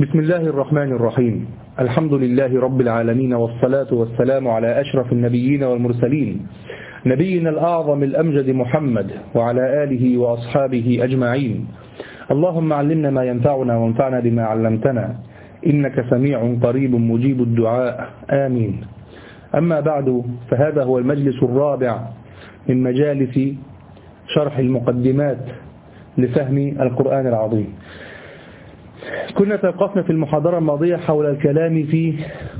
بسم الله الرحمن الرحيم الحمد لله رب العالمين والصلاة والسلام على أشرف النبيين والمرسلين نبينا الأعظم الأمجد محمد وعلى آله وأصحابه أجمعين اللهم علمنا ما ينفعنا وانفعنا بما علمتنا إنك سميع قريب مجيب الدعاء آمين أما بعد فهذا هو المجلس الرابع من مجالس شرح المقدمات لفهم القرآن العظيم كنا توقفنا في المحاضرة الماضية حول الكلام في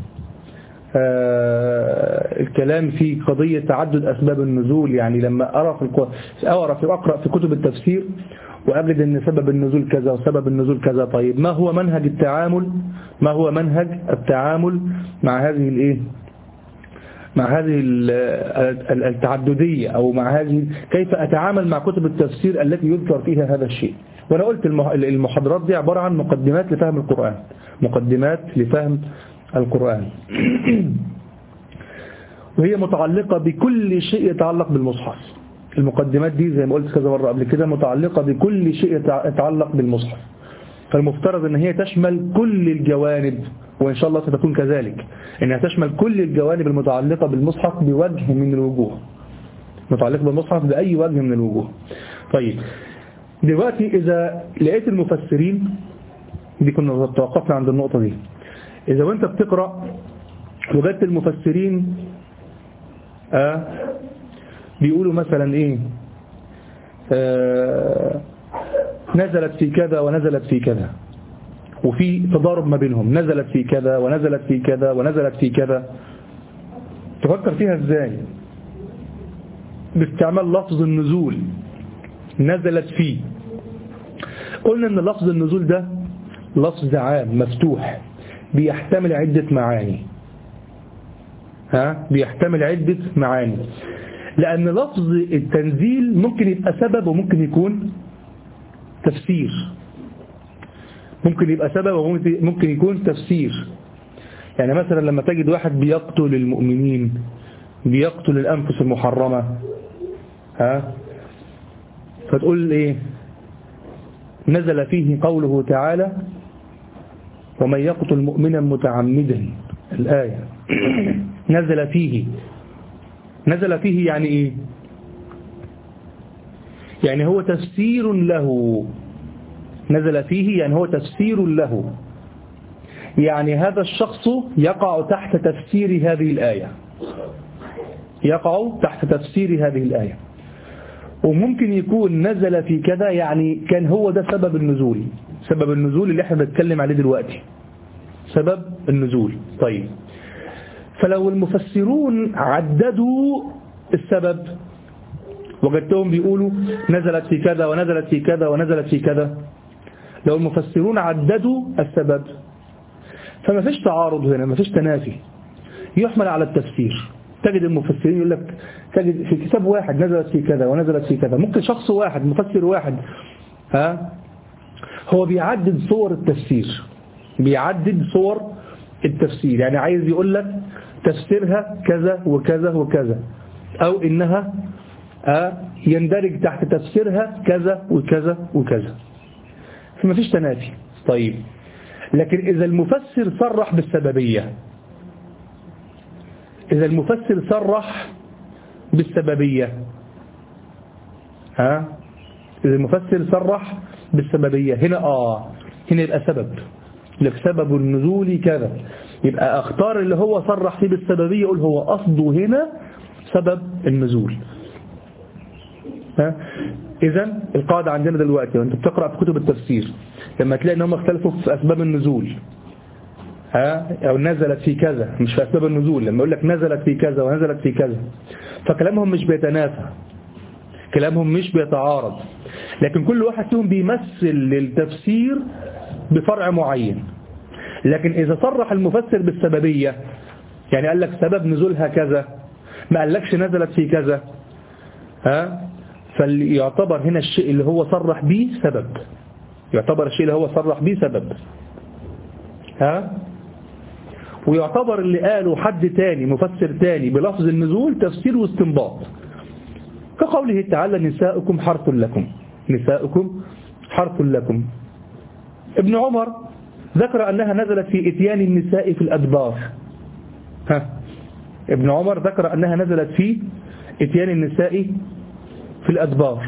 آه الكلام في قضية تعدد أسباب النزول يعني لما أرى في أرى في أقرأ في كتب التفسير وأجد أن سبب النزول كذا وسبب النزول كذا طيب ما هو منهج التعامل ما هو منهج التعامل مع هذه الإيه مع هذه التعددية أو مع هذه كيف أتعامل مع كتب التفسير التي يذكر فيها هذا الشيء وأنا قلت المحاضرات دي عبارة عن مقدمات لفهم القرآن مقدمات لفهم القرآن وهي متعلقة بكل شيء يتعلق بالمصحف المقدمات دي زي ما قلت كذا مرة قبل كده متعلقة بكل شيء يتعلق بالمصحف فالمفترض ان هي تشمل كل الجوانب وإن شاء الله ستكون كذلك إنها تشمل كل الجوانب المتعلقة بالمصحف بوجه من الوجوه متعلقة بالمصحف بأي وجه من الوجوه طيب دلوقتي إذا لقيت المفسرين دي كنا توقفنا عند النقطة دي إذا وانت بتقرأ وجدت المفسرين آه بيقولوا مثلا إيه آه نزلت في كذا ونزلت في كذا وفي تضارب ما بينهم نزلت في كذا ونزلت في كذا ونزلت في كذا تفكر فيها ازاي باستعمال لفظ النزول نزلت فيه قلنا ان لفظ النزول ده لفظ عام مفتوح بيحتمل عدة معاني ها بيحتمل عدة معاني لأن لفظ التنزيل ممكن يبقى سبب وممكن يكون تفسير ممكن يبقى سبب وممكن يكون تفسير يعني مثلا لما تجد واحد بيقتل المؤمنين بيقتل الأنفس المحرمة ها فتقول ايه نزل فيه قوله تعالى ومن يقتل مؤمنا متعمدا الآية نزل فيه نزل فيه يعني ايه يعني هو تفسير له نزل فيه يعني هو تفسير له يعني هذا الشخص يقع تحت تفسير هذه الآية يقع تحت تفسير هذه الآية وممكن يكون نزل في كذا يعني كان هو ده سبب النزول سبب النزول اللي احنا بنتكلم عليه دلوقتي سبب النزول طيب فلو المفسرون عددوا السبب وجدتهم بيقولوا نزلت في كذا ونزلت في كذا ونزلت في كذا لو المفسرون عددوا السبب فما فيش تعارض هنا ما فيش تنافي يحمل على التفسير تجد المفسرين يقول لك تجد في كتاب واحد نزلت في كذا ونزلت في كذا ممكن شخص واحد مفسر واحد ها هو بيعدد صور التفسير بيعدد صور التفسير يعني عايز يقول لك تفسيرها كذا وكذا وكذا أو إنها يندرج تحت تفسيرها كذا وكذا وكذا فما فيش تنافي طيب لكن إذا المفسر صرح بالسببية إذا المفسر صرح بالسببية ها إذا المفسر صرح بالسببية هنا آه هنا يبقى سبب لك سبب النزول كذا يبقى اختار اللي هو صرح فيه بالسببية يقول هو قصده هنا سبب النزول ها إذا القاعدة عندنا دلوقتي وانت بتقرأ في كتب التفسير لما تلاقي ان هم اختلفوا في أسباب النزول ها أو نزلت في كذا مش في أسباب النزول لما يقول لك نزلت في كذا ونزلت في كذا فكلامهم مش بيتنافى كلامهم مش بيتعارض لكن كل واحد فيهم بيمثل للتفسير بفرع معين لكن إذا صرح المفسر بالسببية يعني قال لك سبب نزولها كذا ما قالكش نزلت في كذا ها فليعتبر هنا الشيء اللي هو صرح به سبب يعتبر الشيء اللي هو صرح به سبب ها ويعتبر اللي قاله حد تاني مفسر تاني بلفظ النزول تفسير واستنباط كقوله تعالى نساؤكم حرث لكم نساؤكم حرث لكم ابن عمر ذكر أنها نزلت في إتيان النساء في الأدبار ها ابن عمر ذكر أنها نزلت في إتيان النساء في الأدبار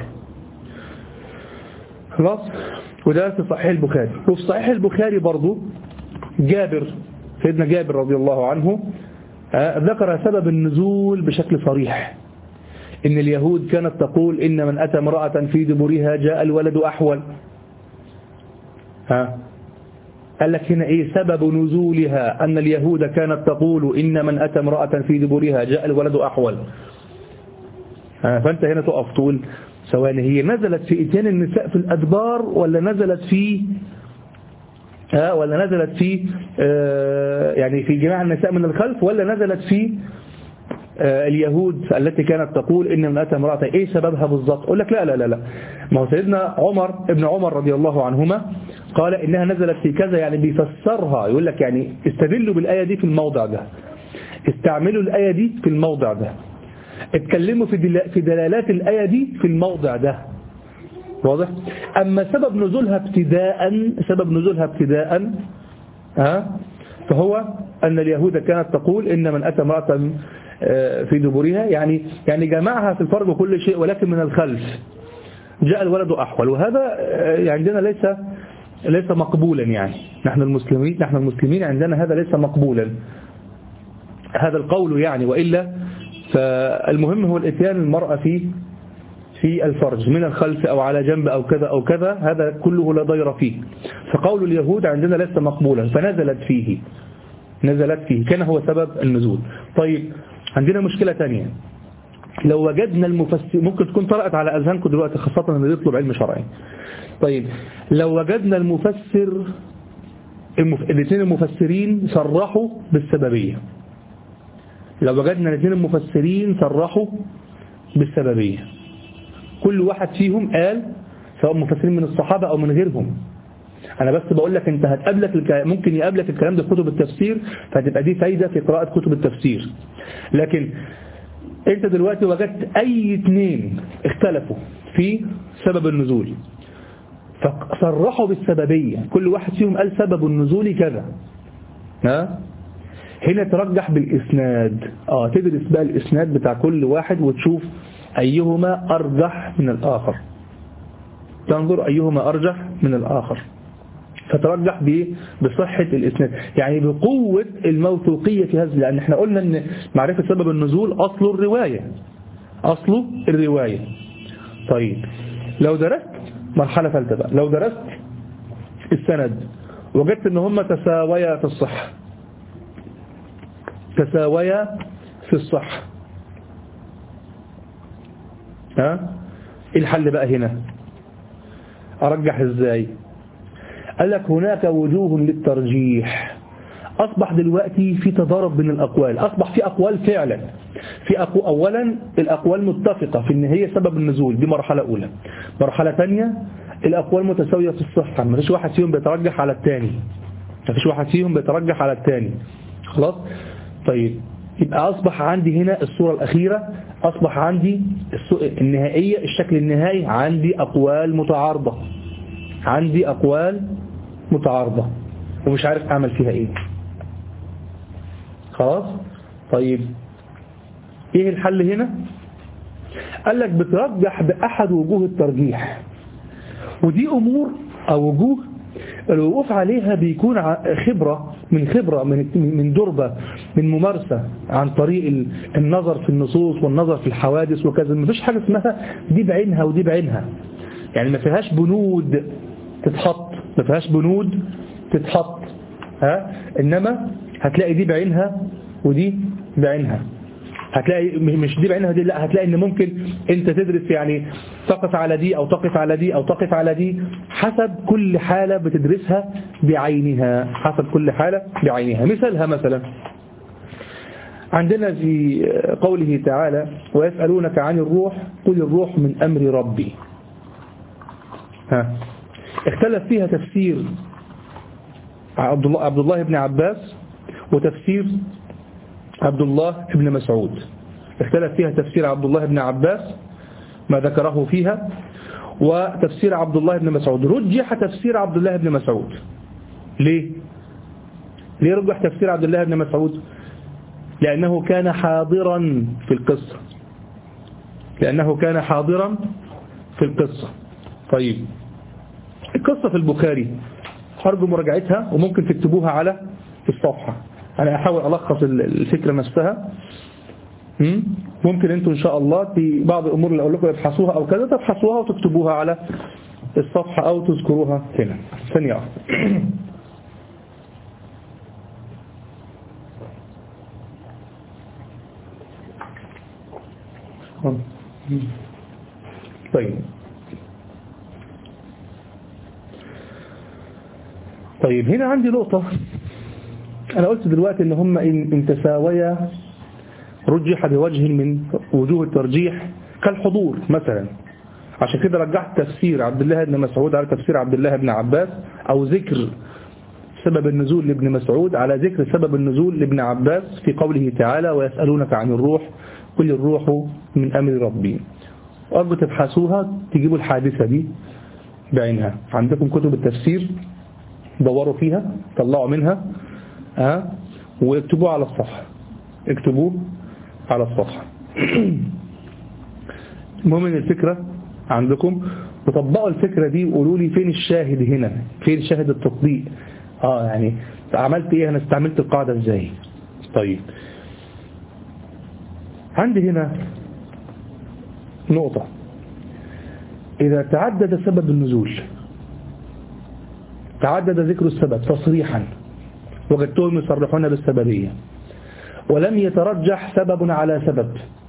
خلاص وده في صحيح البخاري وفي صحيح البخاري برضو جابر سيدنا جابر رضي الله عنه ذكر سبب النزول بشكل صريح إن اليهود كانت تقول إن من أتى امرأة في دبرها جاء الولد أحول ها قال لك هنا إيه سبب نزولها أن اليهود كانت تقول إن من أتى امرأة في دبرها جاء الولد أحول ها فأنت هنا تقف تقول سواء هي نزلت في إتيان النساء في الأدبار ولا نزلت في ها ولا نزلت في آه يعني في جماع النساء من الخلف ولا نزلت في آه اليهود التي كانت تقول إن من أتى امرأة إيه سببها بالضبط أقول لك لا لا لا لا ما هو سيدنا عمر ابن عمر رضي الله عنهما قال إنها نزلت في كذا يعني بيفسرها يقول لك يعني استدلوا بالآية دي في الموضع ده استعملوا الآية دي في الموضع ده اتكلموا في في دلالات الآية دي في الموضع ده واضح أما سبب نزولها ابتداء سبب نزولها ابتداء ها فهو أن اليهود كانت تقول إن من أتى امرأة في دبرها يعني يعني جمعها في الفرج وكل شيء ولكن من الخلف جاء الولد أحول وهذا عندنا ليس ليس مقبولا يعني نحن المسلمين نحن المسلمين عندنا هذا ليس مقبولا هذا القول يعني وإلا فالمهم هو الاتيان المرأة في في الفرج من الخلف أو على جنب أو كذا أو كذا هذا كله لا ضير فيه فقول اليهود عندنا ليس مقبولا فنزلت فيه نزلت فيه كان هو سبب النزول طيب عندنا مشكلة تانية لو وجدنا المفسر ممكن تكون طرقت على أذهانكم دلوقتي خاصة اللي يطلب علم شرعي طيب لو وجدنا المفسر المف... الاثنين المفسرين صرحوا بالسببية لو وجدنا الاثنين المفسرين صرحوا بالسببية كل واحد فيهم قال سواء مفسرين من الصحابة أو من غيرهم أنا بس بقول لك أنت هتقابلك الك... ممكن يقابلك الكلام ده في كتب التفسير فهتبقى دي فايدة في قراءة كتب التفسير لكن أنت دلوقتي وجدت أي اثنين اختلفوا في سبب النزول فصرحوا بالسببية كل واحد فيهم قال سبب النزول كذا ها هنا ترجح بالإسناد اه تدرس بقى الإسناد بتاع كل واحد وتشوف أيهما أرجح من الآخر تنظر أيهما أرجح من الآخر فترجح بصحة الإسناد يعني بقوة الموثوقية في هذا لأن احنا قلنا أن معرفة سبب النزول أصل الرواية أصل الرواية طيب لو درست مرحلة ثالثة بقى لو درست السند وجدت ان هم تساويا في الصحة تساويا في الصحة ها الحل بقى هنا ارجح ازاي قال لك هناك وجوه للترجيح أصبح دلوقتي في تضارب بين الأقوال أصبح في أقوال فعلا في أقو... أولا الأقوال متفقة في أن هي سبب النزول دي مرحلة أولى مرحلة ثانية الأقوال متساوية في الصحة ما فيش واحد فيهم بيترجح على الثاني ما فيش واحد فيهم بيترجح على الثاني خلاص طيب يبقى أصبح عندي هنا الصورة الأخيرة أصبح عندي النهائية الشكل النهائي عندي أقوال متعارضة عندي أقوال متعارضة ومش عارف أعمل فيها إيه خلاص طيب إيه الحل هنا قال لك بترجح بأحد وجوه الترجيح ودي أمور أو وجوه الوقوف عليها بيكون خبرة من خبرة من من دربة من ممارسة عن طريق النظر في النصوص والنظر في الحوادث وكذا ما فيش حاجة اسمها دي بعينها ودي بعينها يعني ما فيهاش بنود تتحط ما فيهاش بنود تتحط ها انما هتلاقي دي بعينها ودي بعينها هتلاقي مش دي بعينها دي لا هتلاقي ان ممكن انت تدرس يعني تقف على دي او تقف على دي او تقف على دي حسب كل حالة بتدرسها بعينها حسب كل حالة بعينها مثالها مثلا عندنا في قوله تعالى ويسألونك عن الروح قل الروح من أمر ربي ها اختلف فيها تفسير عبد الله, عبد الله بن عباس وتفسير عبد الله بن مسعود اختلف فيها تفسير عبد الله بن عباس ما ذكره فيها وتفسير عبد الله بن مسعود رجح تفسير عبد الله بن مسعود ليه ليه رجح تفسير عبد الله بن مسعود لأنه كان حاضرا في القصة لأنه كان حاضرا في القصة طيب القصة في البخاري أرجو مراجعتها وممكن تكتبوها على الصفحة أنا أحاول ألخص الفكرة نفسها ممكن أنتم إن شاء الله في بعض الأمور اللي أقول لكم ابحثوها أو كذا تبحثوها وتكتبوها على الصفحة أو تذكروها هنا ثانية طيب طيب هنا عندي نقطة أنا قلت دلوقتي إن هم إن تساويا رجح بوجه من وجوه الترجيح كالحضور مثلا عشان كده رجحت تفسير عبد الله بن مسعود على تفسير عبد الله بن عباس أو ذكر سبب النزول لابن مسعود على ذكر سبب النزول لابن عباس في قوله تعالى ويسألونك عن الروح قل الروح من أمر ربي أرجو تبحثوها تجيبوا الحادثة دي بعينها عندكم كتب التفسير دوروا فيها طلعوا منها ها واكتبوه على الصفحة اكتبوه على الصفحة المهم ان الفكرة عندكم وطبقوا الفكرة دي وقولوا لي فين الشاهد هنا فين شاهد التطبيق اه يعني عملت ايه انا استعملت القاعدة ازاي طيب عندي هنا نقطة إذا تعدد سبب النزول تعدد ذكر السبب تصريحا وجدتهم يصرحون بالسببية ولم يترجح سبب على سبب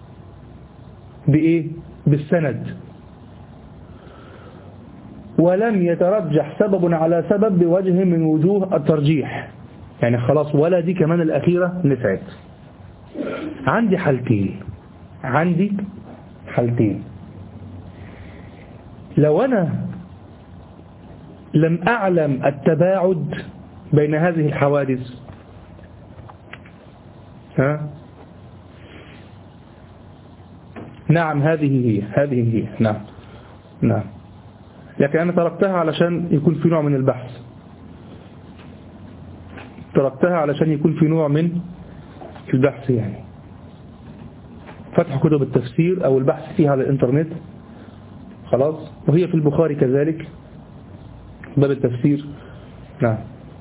بإيه؟ بالسند ولم يترجح سبب على سبب بوجه من وجوه الترجيح يعني خلاص ولا دي كمان الأخيرة نفعت عندي حالتين عندي حالتين لو أنا لم أعلم التباعد بين هذه الحوادث ها نعم هذه هي هذه هي نعم نعم لكن أنا تركتها علشان يكون في نوع من البحث تركتها علشان يكون في نوع من البحث يعني فتح كتب التفسير أو البحث فيها على الإنترنت خلاص وهي في البخاري كذلك باب التفسير نعم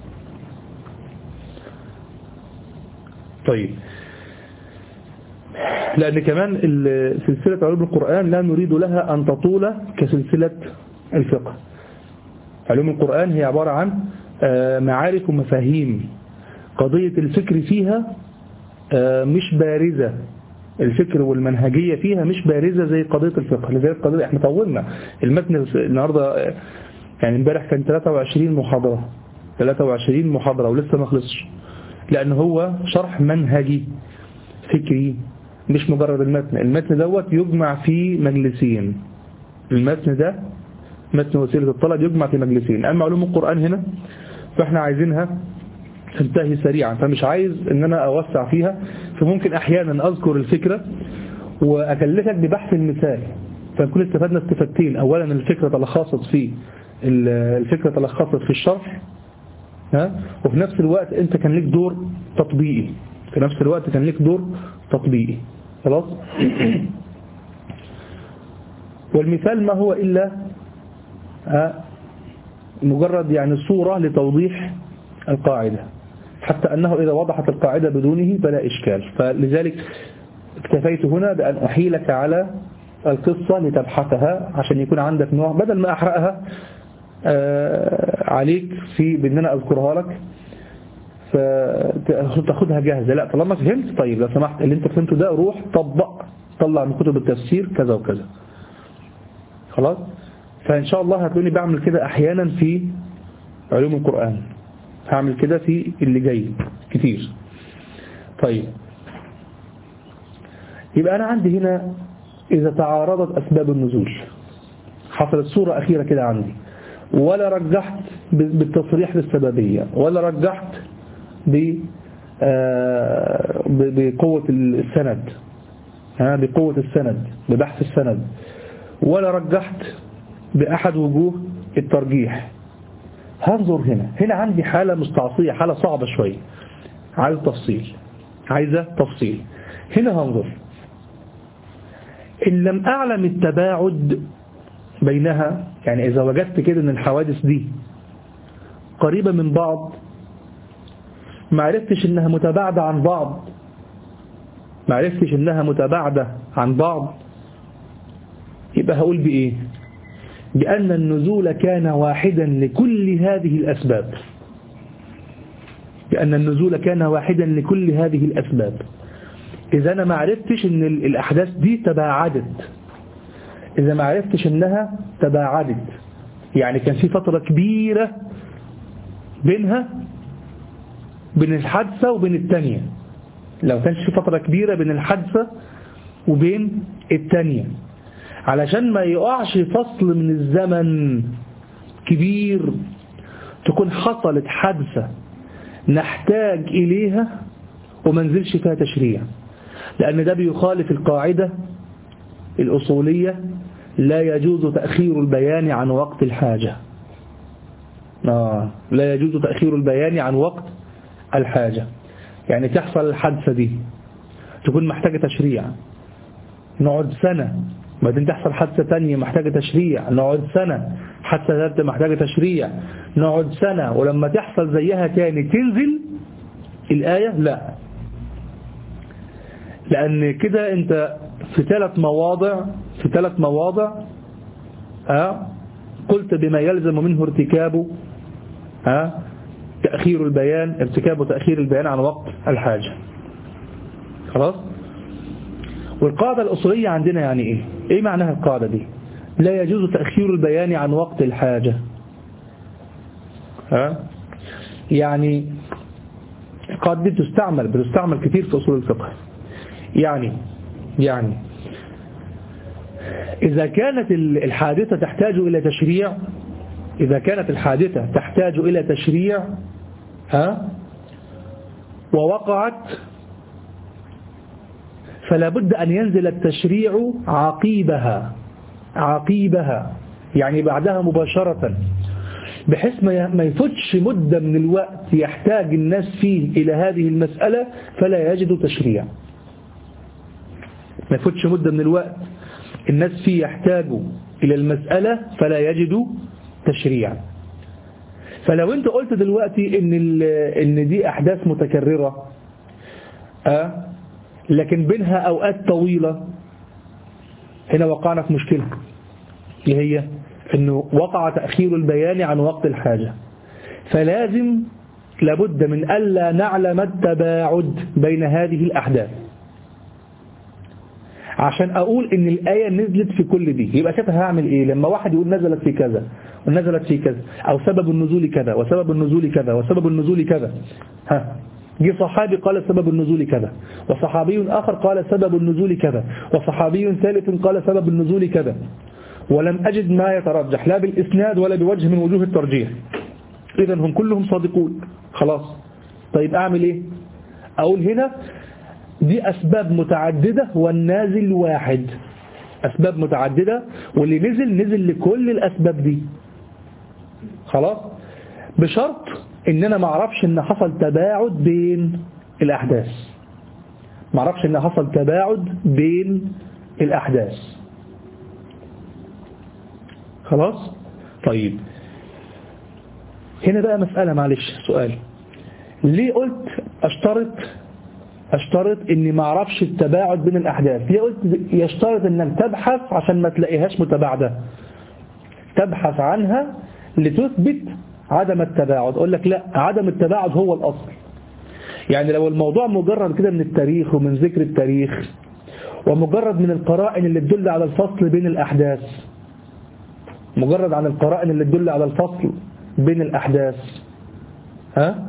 طيب لأن كمان سلسلة علوم القرآن لا نريد لها أن تطول كسلسلة الفقه علوم القرآن هي عبارة عن معارف ومفاهيم قضية الفكر فيها مش بارزة الفكر والمنهجية فيها مش بارزة زي قضية الفقه لذلك قضية احنا طولنا المتن النهاردة يعني امبارح كان 23 محاضرة 23 محاضرة ولسه ما خلصش لأن هو شرح منهجي فكري مش مجرد المتن المتن دوت يجمع في مجلسين المتن ده متن وسيلة الطلب يجمع في مجلسين أما علوم القرآن هنا فاحنا عايزينها تنتهي سريعا فمش عايز ان انا اوسع فيها فممكن احيانا اذكر الفكرة واكلفك ببحث المثال فنكون استفدنا استفادتين اولا الفكرة تلخصت في الفكرة تلخصت في الشرح ها وفي نفس الوقت انت كان لك دور تطبيقي في نفس الوقت كان لك دور تطبيقي خلاص والمثال ما هو إلا مجرد يعني صورة لتوضيح القاعدة حتى أنه إذا وضحت القاعدة بدونه فلا إشكال فلذلك اكتفيت هنا بأن أحيلك على القصة لتبحثها عشان يكون عندك نوع بدل ما أحرقها عليك في بأن أنا أذكرها لك فتاخدها جاهزة لا طالما فهمت طيب لو سمحت اللي انت فهمته ده روح طبق طلع من كتب التفسير كذا وكذا خلاص فإن شاء الله هتلاقوني بعمل كده أحيانا في علوم القرآن هعمل كده في اللي جاي كتير طيب يبقى أنا عندي هنا إذا تعارضت أسباب النزول حصلت صورة أخيرة كده عندي ولا رجحت بالتصريح بالسببية ولا رجحت بقوة السند بقوة السند ببحث السند ولا رجحت بأحد وجوه الترجيح هنظر هنا هنا عندي حالة مستعصية حالة صعبة شوية عايز تفصيل عايزة تفصيل هنا هنظر إن لم أعلم التباعد بينها يعني إذا وجدت كده أن الحوادث دي قريبة من بعض ما عرفتش أنها متباعدة عن بعض ما عرفتش أنها متباعدة عن بعض يبقى هقول بإيه بأن النزول كان واحدا لكل هذه الأسباب بأن النزول كان واحدا لكل هذه الأسباب إذا أنا ما عرفتش أن الأحداث دي تباعدت إذا ما عرفتش أنها تباعدت يعني كان في فترة كبيرة بينها بين الحادثة وبين التانية لو كانش في فترة كبيرة بين الحادثة وبين التانية علشان ما يقعش فصل من الزمن كبير تكون حصلت حادثة نحتاج إليها وما نزلش فيها تشريع لأن ده بيخالف القاعدة الأصولية لا يجوز تأخير البيان عن وقت الحاجة آه لا يجوز تأخير البيان عن وقت الحاجة يعني تحصل الحادثة دي تكون محتاجة تشريع نقعد سنة بعدين تحصل حادثة تانية محتاجة تشريع نقعد سنة حادثة ثالثة محتاجة تشريع نقعد سنة ولما تحصل زيها تاني تنزل الآية لا لأن كده أنت في ثلاث مواضع في ثلاث مواضع أه قلت بما يلزم منه ارتكابه أه تأخير البيان ارتكاب وتأخير البيان عن وقت الحاجة خلاص والقاعدة الأصولية عندنا يعني إيه إيه معناها القاعدة دي لا يجوز تأخير البيان عن وقت الحاجة ها يعني القاعدة دي بتستعمل بتستعمل كتير في أصول الفقه يعني يعني إذا كانت الحادثة تحتاج إلى تشريع إذا كانت الحادثة تحتاج إلى تشريع ها ووقعت فلا بد أن ينزل التشريع عقيبها عقيبها يعني بعدها مباشرة بحيث ما يفوتش مدة من الوقت يحتاج الناس فيه إلى هذه المسألة فلا يجد تشريع ما يفوتش مدة من الوقت الناس فيه يحتاجوا إلى المسألة فلا يجدوا تشريع فلو انت قلت دلوقتي ان, إن دي أحداث متكررة أه لكن بينها أوقات طويلة هنا وقعنا في مشكلة اللي هي أنه وقع تأخير البيان عن وقت الحاجة فلازم لابد من ألا نعلم التباعد بين هذه الأحداث عشان أقول إن الآية نزلت في كل دي يبقى كده هعمل إيه لما واحد يقول نزلت في كذا ونزلت في كذا أو سبب النزول كذا وسبب النزول كذا وسبب النزول كذا ها جه صحابي قال سبب النزول كذا وصحابي آخر قال سبب النزول كذا وصحابي ثالث قال سبب النزول كذا ولم أجد ما يترجح لا بالإسناد ولا بوجه من وجوه الترجيح إذا هم كلهم صادقون خلاص طيب أعمل إيه أقول هنا دي أسباب متعددة والنازل واحد أسباب متعددة واللي نزل نزل لكل الأسباب دي خلاص بشرط ان انا ما اعرفش ان حصل تباعد بين الاحداث ما اعرفش ان حصل تباعد بين الاحداث خلاص طيب هنا بقى مسألة معلش سؤال ليه قلت اشترط اشترط اني ما اعرفش التباعد بين الاحداث ليه قلت يشترط انك تبحث عشان ما تلاقيهاش متباعدة تبحث عنها لتثبت عدم التباعد أقول لك لا عدم التباعد هو الأصل يعني لو الموضوع مجرد كده من التاريخ ومن ذكر التاريخ ومجرد من القرائن اللي تدل على الفصل بين الأحداث مجرد عن القرائن اللي تدل على الفصل بين الأحداث ها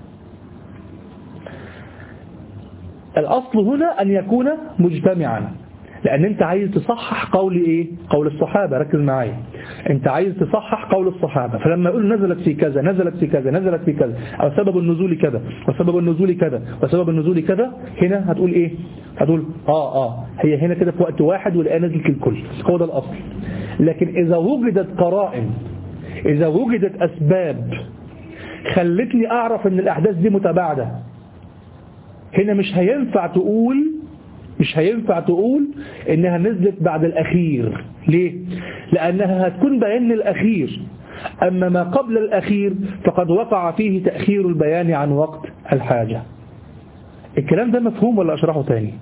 الأصل هنا أن يكون مجتمعا لأن أنت عايز تصحح قول إيه قول الصحابة ركز معايا أنت عايز تصحح قول الصحابة فلما يقول نزلت في كذا نزلت في كذا نزلت في كذا أو سبب النزول كذا وسبب النزول كذا وسبب النزول كذا هنا هتقول إيه هتقول آه آه هي هنا كده في وقت واحد والآن نزلت الكل هو ده الأصل لكن إذا وجدت قرائن إذا وجدت أسباب خلتني أعرف أن الأحداث دي متباعدة هنا مش هينفع تقول مش هينفع تقول إنها نزلت بعد الأخير ليه؟ لأنها هتكون بيان الأخير أما ما قبل الأخير فقد وقع فيه تأخير البيان عن وقت الحاجة الكلام ده مفهوم ولا أشرحه تاني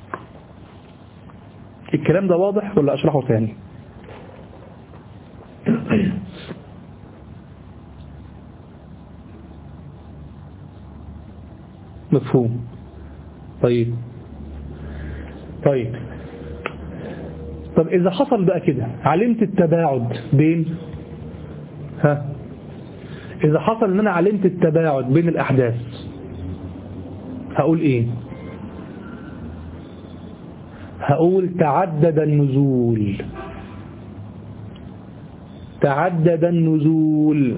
الكلام ده واضح ولا أشرحه تاني مفهوم طيب طيب طب إذا حصل بقى كده علمت التباعد بين ها إذا حصل أن أنا علمت التباعد بين الأحداث هقول إيه هقول تعدد النزول تعدد النزول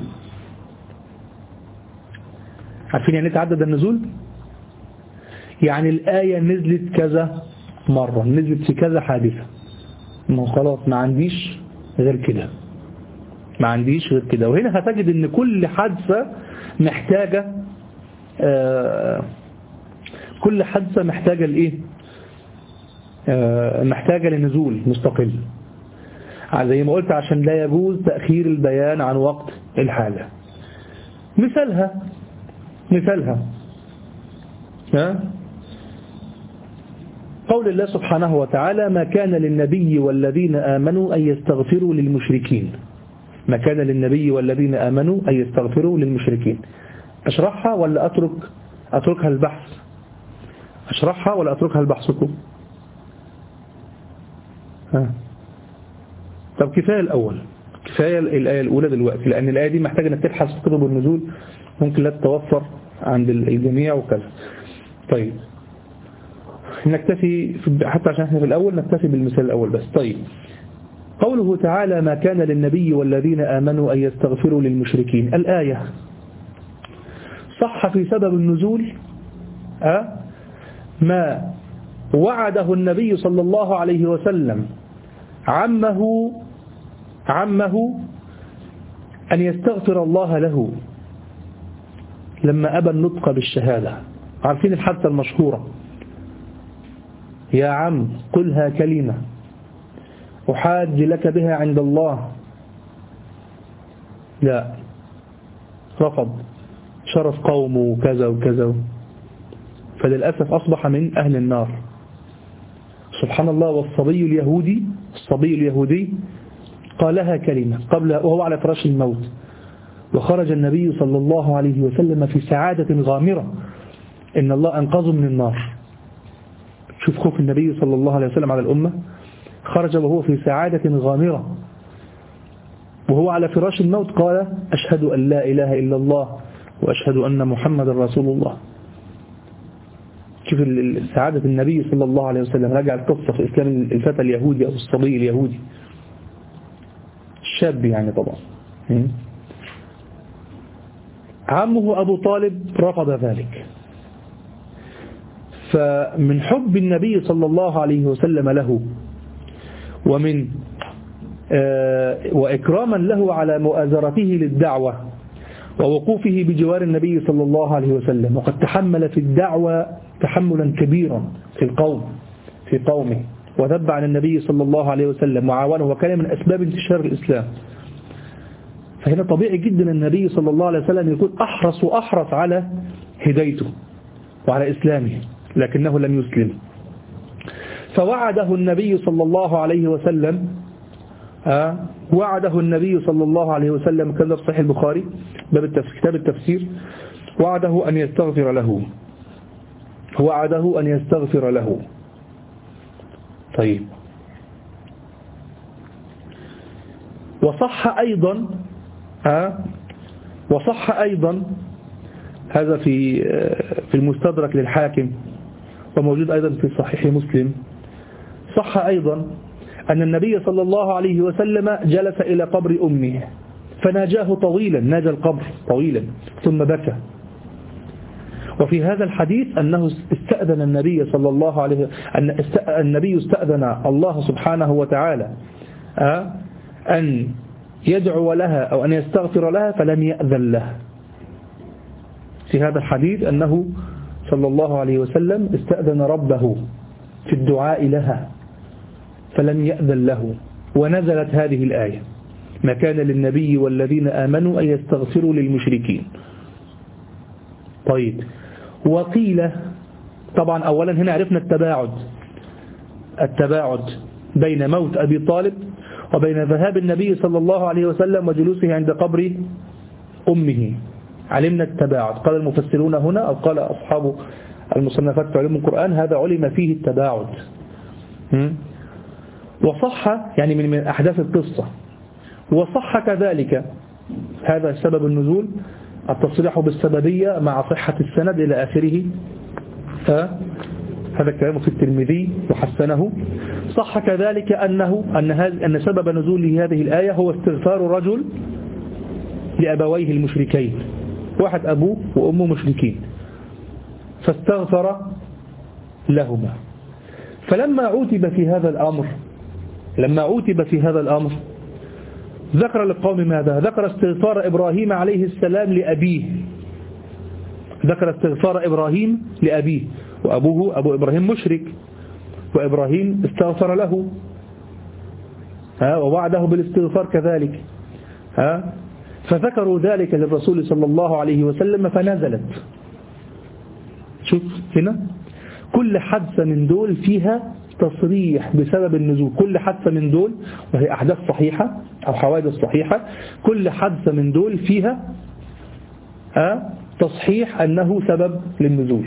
عارفين يعني تعدد النزول يعني الآية نزلت كذا مرة نزلت في كذا حادثة ما خلاص ما عنديش غير كده ما عنديش غير كده وهنا هتجد ان كل حادثة محتاجة آه كل حادثة محتاجة لايه آه محتاجة لنزول مستقل زي ما قلت عشان لا يجوز تأخير البيان عن وقت الحالة مثالها مثالها ها قول الله سبحانه وتعالى ما كان للنبي والذين آمنوا أن يستغفروا للمشركين ما كان للنبي والذين آمنوا أن يستغفروا للمشركين أشرحها ولا أترك أتركها البحث أشرحها ولا أتركها لبحثكم ها طب كفاية الأول كفاية الآية الأولى دلوقتي لأن الآية دي محتاجة أنك تبحث في كتب النزول ممكن لا تتوفر عند الجميع وكذا طيب نكتفي حتى عشان احنا في الأول نكتفي بالمثال الأول بس طيب قوله تعالى ما كان للنبي والذين آمنوا أن يستغفروا للمشركين الآية صح في سبب النزول أه؟ ما وعده النبي صلى الله عليه وسلم عمه عمه أن يستغفر الله له لما أبى النطق بالشهادة عارفين الحادثة المشهورة يا عم قلها كلمة أحاج لك بها عند الله لا رفض شرف قومه وكذا وكذا فللأسف أصبح من أهل النار سبحان الله والصبي اليهودي الصبي اليهودي قالها كلمة قبل وهو على فراش الموت وخرج النبي صلى الله عليه وسلم في سعادة غامرة إن الله أنقذه من النار شوف خوف النبي صلى الله عليه وسلم على الأمة خرج وهو في سعادة غامرة وهو على فراش الموت قال أشهد أن لا إله إلا الله وأشهد أن محمد رسول الله شوف سعادة النبي صلى الله عليه وسلم رجع القصة في إسلام الفتى اليهودي أو الصبي اليهودي الشاب يعني طبعا عمه أبو طالب رفض ذلك فمن حب النبي صلى الله عليه وسلم له ومن وإكراما له على مؤازرته للدعوة ووقوفه بجوار النبي صلى الله عليه وسلم وقد تحمل في الدعوة تحملا كبيرا في القوم في قومه وذب عن النبي صلى الله عليه وسلم وعاونه وكان من أسباب انتشار الإسلام فهنا طبيعي جدا النبي صلى الله عليه وسلم يكون أحرص وأحرص على هدايته وعلى إسلامه لكنه لم يسلم فوعده النبي صلى الله عليه وسلم آه وعده النبي صلى الله عليه وسلم كذا في صحيح البخاري باب التفسير كتاب التفسير وعده أن يستغفر له وعده أن يستغفر له طيب وصح أيضا آه وصح أيضا هذا في في المستدرك للحاكم وموجود أيضا في صحيح مسلم صح أيضا أن النبي صلى الله عليه وسلم جلس إلى قبر أمه فناجاه طويلا ناجى القبر طويلا ثم بكى وفي هذا الحديث أنه استأذن النبي صلى الله عليه أن النبي استأذن الله سبحانه وتعالى أن يدعو لها أو أن يستغفر لها فلم يأذن له في هذا الحديث أنه صلى الله عليه وسلم استأذن ربه في الدعاء لها فلم يأذن له ونزلت هذه الآية ما كان للنبي والذين آمنوا أن يستغفروا للمشركين طيب وقيل طبعا أولا هنا عرفنا التباعد التباعد بين موت أبي طالب وبين ذهاب النبي صلى الله عليه وسلم وجلوسه عند قبر أمه علمنا التباعد قال المفسرون هنا أو قال أصحاب المصنفات في علم القرآن هذا علم فيه التباعد وصح يعني من أحداث القصة وصح كذلك هذا سبب النزول التصريح بالسببية مع صحة السند إلى آخره هذا الكلام في الترمذي وحسنه صح كذلك أنه أن, أن سبب نزول هذه الآية هو استغفار رجل لأبويه المشركين واحد أبوه وأمه مشركين فاستغفر لهما فلما عوتب في هذا الأمر لما عوتب في هذا الأمر ذكر للقوم ماذا ذكر استغفار إبراهيم عليه السلام لأبيه ذكر استغفار إبراهيم لأبيه وأبوه أبو إبراهيم مشرك وإبراهيم استغفر له ها ووعده بالاستغفار كذلك ها فذكروا ذلك للرسول صلى الله عليه وسلم فنزلت شوف هنا كل حادثة من دول فيها تصريح بسبب النزول كل حادثة من دول وهي أحداث صحيحة أو حوادث صحيحة كل حادثة من دول فيها تصحيح أنه سبب للنزول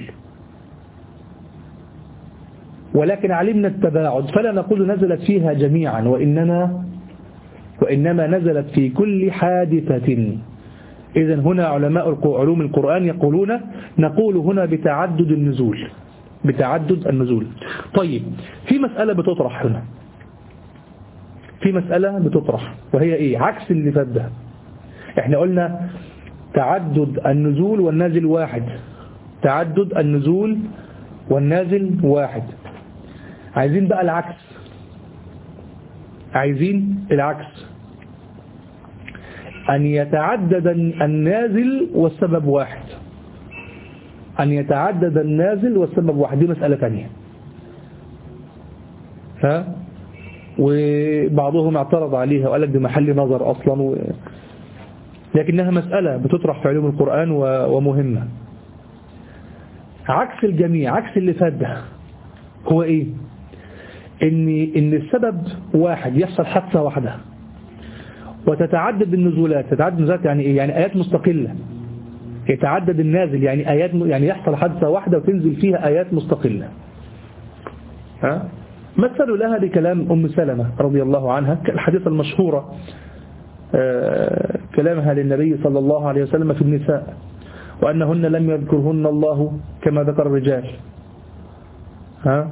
ولكن علمنا التباعد فلا نقول نزلت فيها جميعا وإنما وإنما نزلت في كل حادثة إذا هنا علماء علوم القرآن يقولون نقول هنا بتعدد النزول بتعدد النزول طيب في مسألة بتطرح هنا في مسألة بتطرح وهي إيه عكس اللي فات ده احنا قلنا تعدد النزول والنازل واحد تعدد النزول والنازل واحد عايزين بقى العكس عايزين العكس أن يتعدد النازل والسبب واحد أن يتعدد النازل والسبب واحد دي مسألة ثانية ها وبعضهم اعترض عليها وقال لك دي محل نظر أصلا و... لكنها مسألة بتطرح في علوم القرآن ومهمة عكس الجميع عكس اللي فات ده هو ايه ان ان السبب واحد يحصل حادثه واحده وتتعدد النزولات تتعدد النزولات يعني ايه يعني ايات مستقله يتعدد النازل يعني آيات يعني يحصل حادثة واحدة وتنزل فيها آيات مستقلة ها مثلوا لها بكلام أم سلمة رضي الله عنها الحديث المشهورة آه، كلامها للنبي صلى الله عليه وسلم في النساء وأنهن لم يذكرهن الله كما ذكر الرجال ها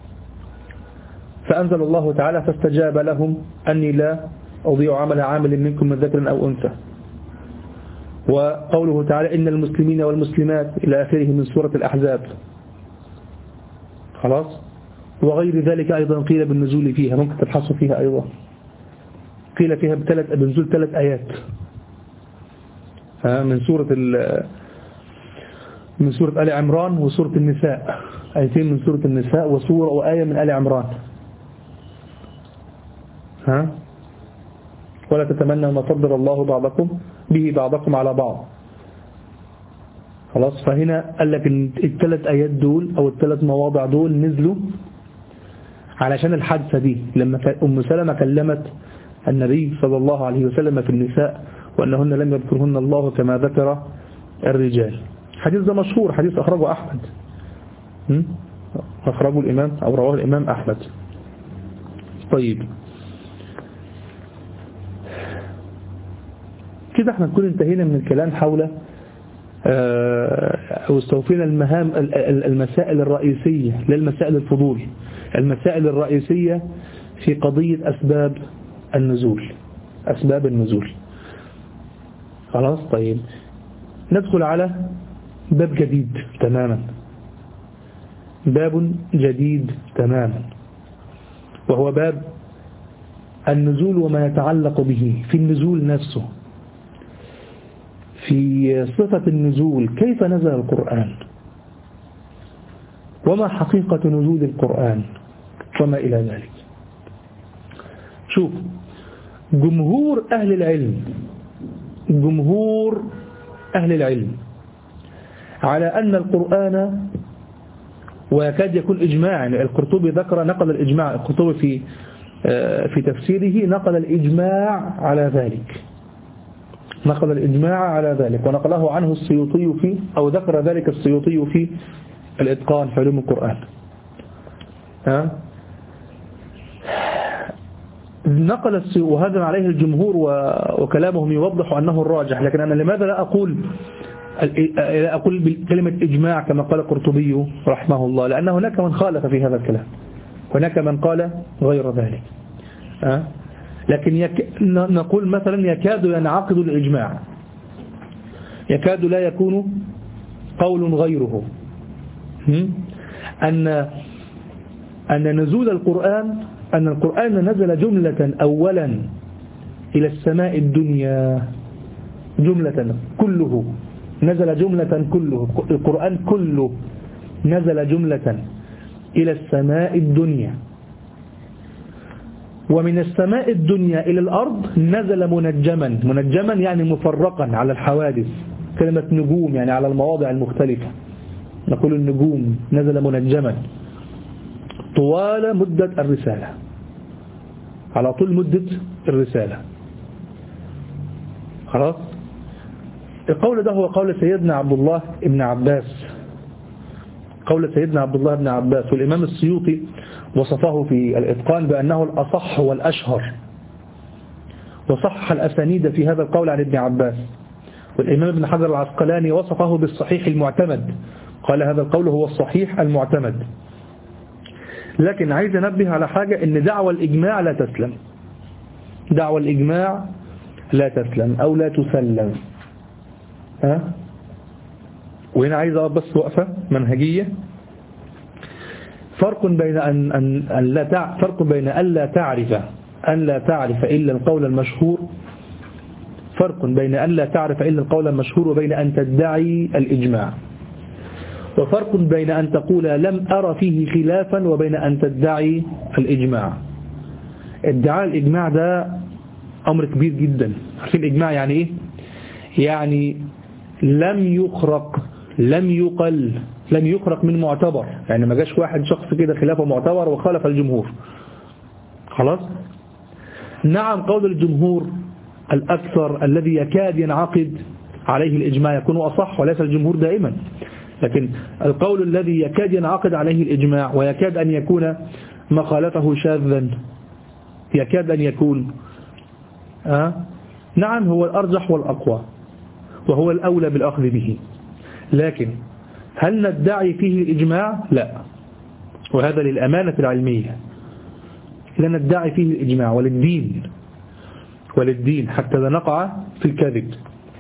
فأنزل الله تعالى فاستجاب لهم أني لا أضيع عمل عامل منكم من ذكر أو أنثى وقوله تعالى إن المسلمين والمسلمات إلى آخره من سورة الأحزاب خلاص وغير ذلك أيضا قيل بالنزول فيها ممكن تبحثوا فيها أيضا قيل فيها بثلاث بنزول ثلاث آيات من سورة من سورة آل عمران وسورة النساء آيتين من سورة النساء وسورة وآية من آل عمران ها ولا تتمنى ما فضل الله بعضكم به بعضكم على بعض خلاص فهنا قال لك الثلاث آيات دول أو الثلاث مواضع دول نزلوا علشان الحادثة دي لما أم سلمة كلمت النبي صلى الله عليه وسلم في النساء وأنهن لم يذكرهن الله كما ذكر الرجال حديث ده مشهور حديث أخرجه أحمد أخرجه الإمام أو رواه الإمام أحمد طيب كده احنا نكون انتهينا من الكلام حول آه، أو استوفينا المهام المسائل الرئيسية للمسائل الفضول المسائل الرئيسية في قضية أسباب النزول أسباب النزول خلاص طيب ندخل على باب جديد تماما باب جديد تماما وهو باب النزول وما يتعلق به في النزول نفسه في صفة النزول كيف نزل القرآن وما حقيقة نزول القرآن وما إلى ذلك شوف جمهور أهل العلم جمهور أهل العلم على أن القرآن ويكاد يكون إجماع يعني القرطبي ذكر نقل الإجماع القرطبي في في تفسيره نقل الإجماع على ذلك نقل الإجماع على ذلك ونقله عنه السيوطي في أو ذكر ذلك السيوطي في الإتقان في علوم القرآن ها نقل وهذا عليه الجمهور وكلامهم يوضح أنه الراجح لكن أنا لماذا لا أقول لا أقول بكلمة إجماع كما قال القرطبي رحمه الله لأن هناك من خالف في هذا الكلام هناك من قال غير ذلك أه؟ لكن يك... نقول مثلا يكاد ينعقد الإجماع يكاد لا يكون قول غيره أن أن نزول القرآن أن القرآن نزل جملة أولا إلى السماء الدنيا جملة كله نزل جملة كله القرآن كله نزل جملة إلى السماء الدنيا ومن السماء الدنيا إلى الأرض نزل منجما منجما يعني مفرقا على الحوادث كلمة نجوم يعني على المواضع المختلفة نقول النجوم نزل منجما طوال مدة الرسالة على طول مدة الرسالة خلاص القول ده هو قول سيدنا عبد الله ابن عباس قول سيدنا عبد الله بن عباس والإمام السيوطي وصفه في الإتقان بأنه الأصح والأشهر وصح الأسانيد في هذا القول عن ابن عباس والإمام ابن حجر العسقلاني وصفه بالصحيح المعتمد قال هذا القول هو الصحيح المعتمد لكن عايز انبه على حاجة ان دعوة الإجماع لا تسلم دعوة الإجماع لا تسلم أو لا تسلم ها وهنا عايز أقف بس وقفة منهجية فرق بين أن, أن, أن لا تع... فرق بين ألا تعرف أن لا تعرف إلا القول المشهور فرق بين أن لا تعرف إلا القول المشهور وبين أن تدعي الإجماع وفرق بين أن تقول لم أرى فيه خلافا وبين أن تدعي الإجماع ادعاء الإجماع ده أمر كبير جدا عارفين الإجماع يعني إيه يعني لم يخرق لم يقل لم يخرق من معتبر يعني ما جاش واحد شخص كده خلافه معتبر وخالف الجمهور خلاص نعم قول الجمهور الأكثر الذي يكاد ينعقد عليه الإجماع يكون أصح وليس الجمهور دائما لكن القول الذي يكاد ينعقد عليه الإجماع ويكاد أن يكون مقالته شاذا يكاد أن يكون أه؟ نعم هو الأرجح والأقوى وهو الأولى بالأخذ به لكن هل ندعي فيه الإجماع لا وهذا للأمانة العلمية لا ندعي فيه الإجماع وللدين وللدين حتى لا نقع في الكذب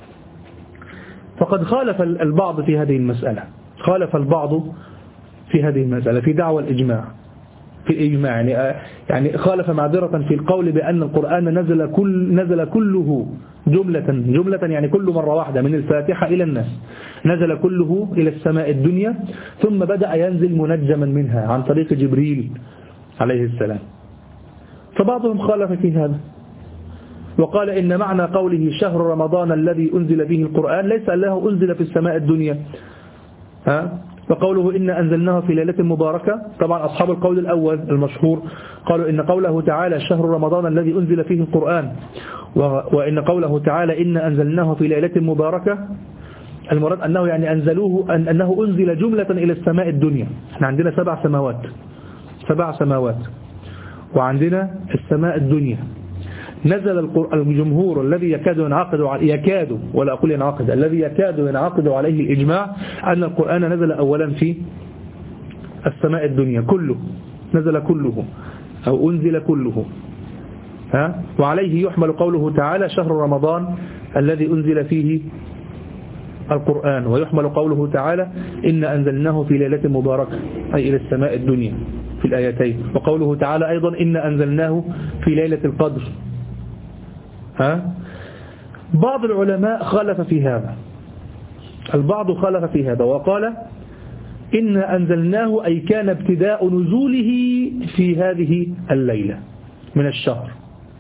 فقد خالف البعض في هذه المسألة خالف البعض في هذه المسألة في دعوة الإجماع في الإجماع يعني يعني خالف معذرة في القول بأن القرآن نزل كل نزل كله جملة جملة يعني كل مرة واحدة من الفاتحة إلى الناس نزل كله إلى السماء الدنيا ثم بدأ ينزل منجما منها عن طريق جبريل عليه السلام فبعضهم خالف في هذا وقال إن معنى قوله شهر رمضان الذي أنزل به القرآن ليس أنه أنزل في السماء الدنيا ها وقوله إن أنزلناه في ليلة مباركة طبعا أصحاب القول الأول المشهور قالوا إن قوله تعالى شهر رمضان الذي أنزل فيه القرآن وإن قوله تعالى إن أنزلناه في ليلة مباركة المراد أنه يعني أنزلوه أن أنه أنزل جملة إلى السماء الدنيا احنا عندنا سبع سماوات سبع سماوات وعندنا السماء الدنيا نزل الجمهور الذي يكاد ينعقد يكاد ولا أقول ينعقد الذي يكاد ينعقد عليه الإجماع أن القرآن نزل أولا في السماء الدنيا كله نزل كله أو أنزل كله ها وعليه يحمل قوله تعالى شهر رمضان الذي أنزل فيه القرآن ويحمل قوله تعالى إن أنزلناه في ليلة مباركة أي إلى السماء الدنيا في الآيتين وقوله تعالى أيضا إن أنزلناه في ليلة القدر ها بعض العلماء خالف في هذا البعض خالف في هذا وقال إن أنزلناه أي كان ابتداء نزوله في هذه الليلة من الشهر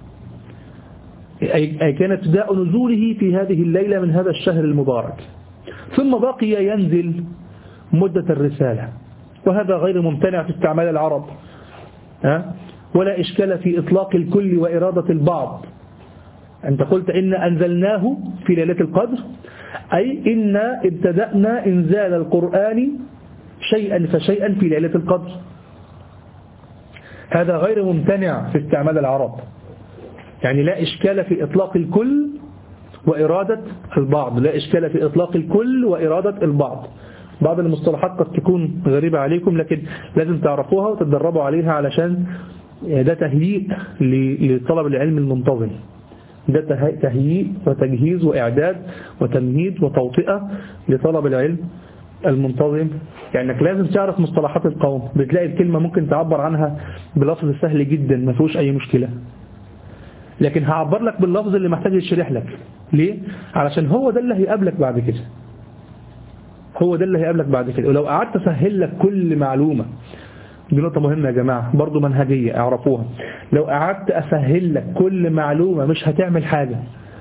أي كان ابتداء نزوله في هذه الليلة من هذا الشهر المبارك ثم بقي ينزل مدة الرسالة وهذا غير ممتنع في استعمال العرب ولا إشكال في إطلاق الكل وإرادة البعض أنت قلت إن أنزلناه في ليلة القدر أي إن ابتدأنا إنزال القرآن شيئا فشيئا في ليلة القدر هذا غير ممتنع في استعمال العرب يعني لا إشكال في إطلاق الكل وإرادة البعض لا إشكال في إطلاق الكل وإرادة البعض بعض المصطلحات قد تكون غريبة عليكم لكن لازم تعرفوها وتتدربوا عليها علشان ده تهيئ لطلب العلم المنتظم ده تهيئ وتجهيز وإعداد وتمهيد وتوطئة لطلب العلم المنتظم يعني انك لازم تعرف مصطلحات القوم بتلاقي الكلمة ممكن تعبر عنها بلفظ سهل جدا ما فيهوش أي مشكلة لكن هعبر لك باللفظ اللي محتاج يشرح لك ليه؟ علشان هو ده اللي هيقابلك بعد كده هو ده اللي هيقابلك بعد كده ولو قعدت اسهل لك كل معلومة دي نقطة مهمة يا جماعة برضو منهجية اعرفوها لو قعدت اسهل لك كل معلومة مش هتعمل حاجة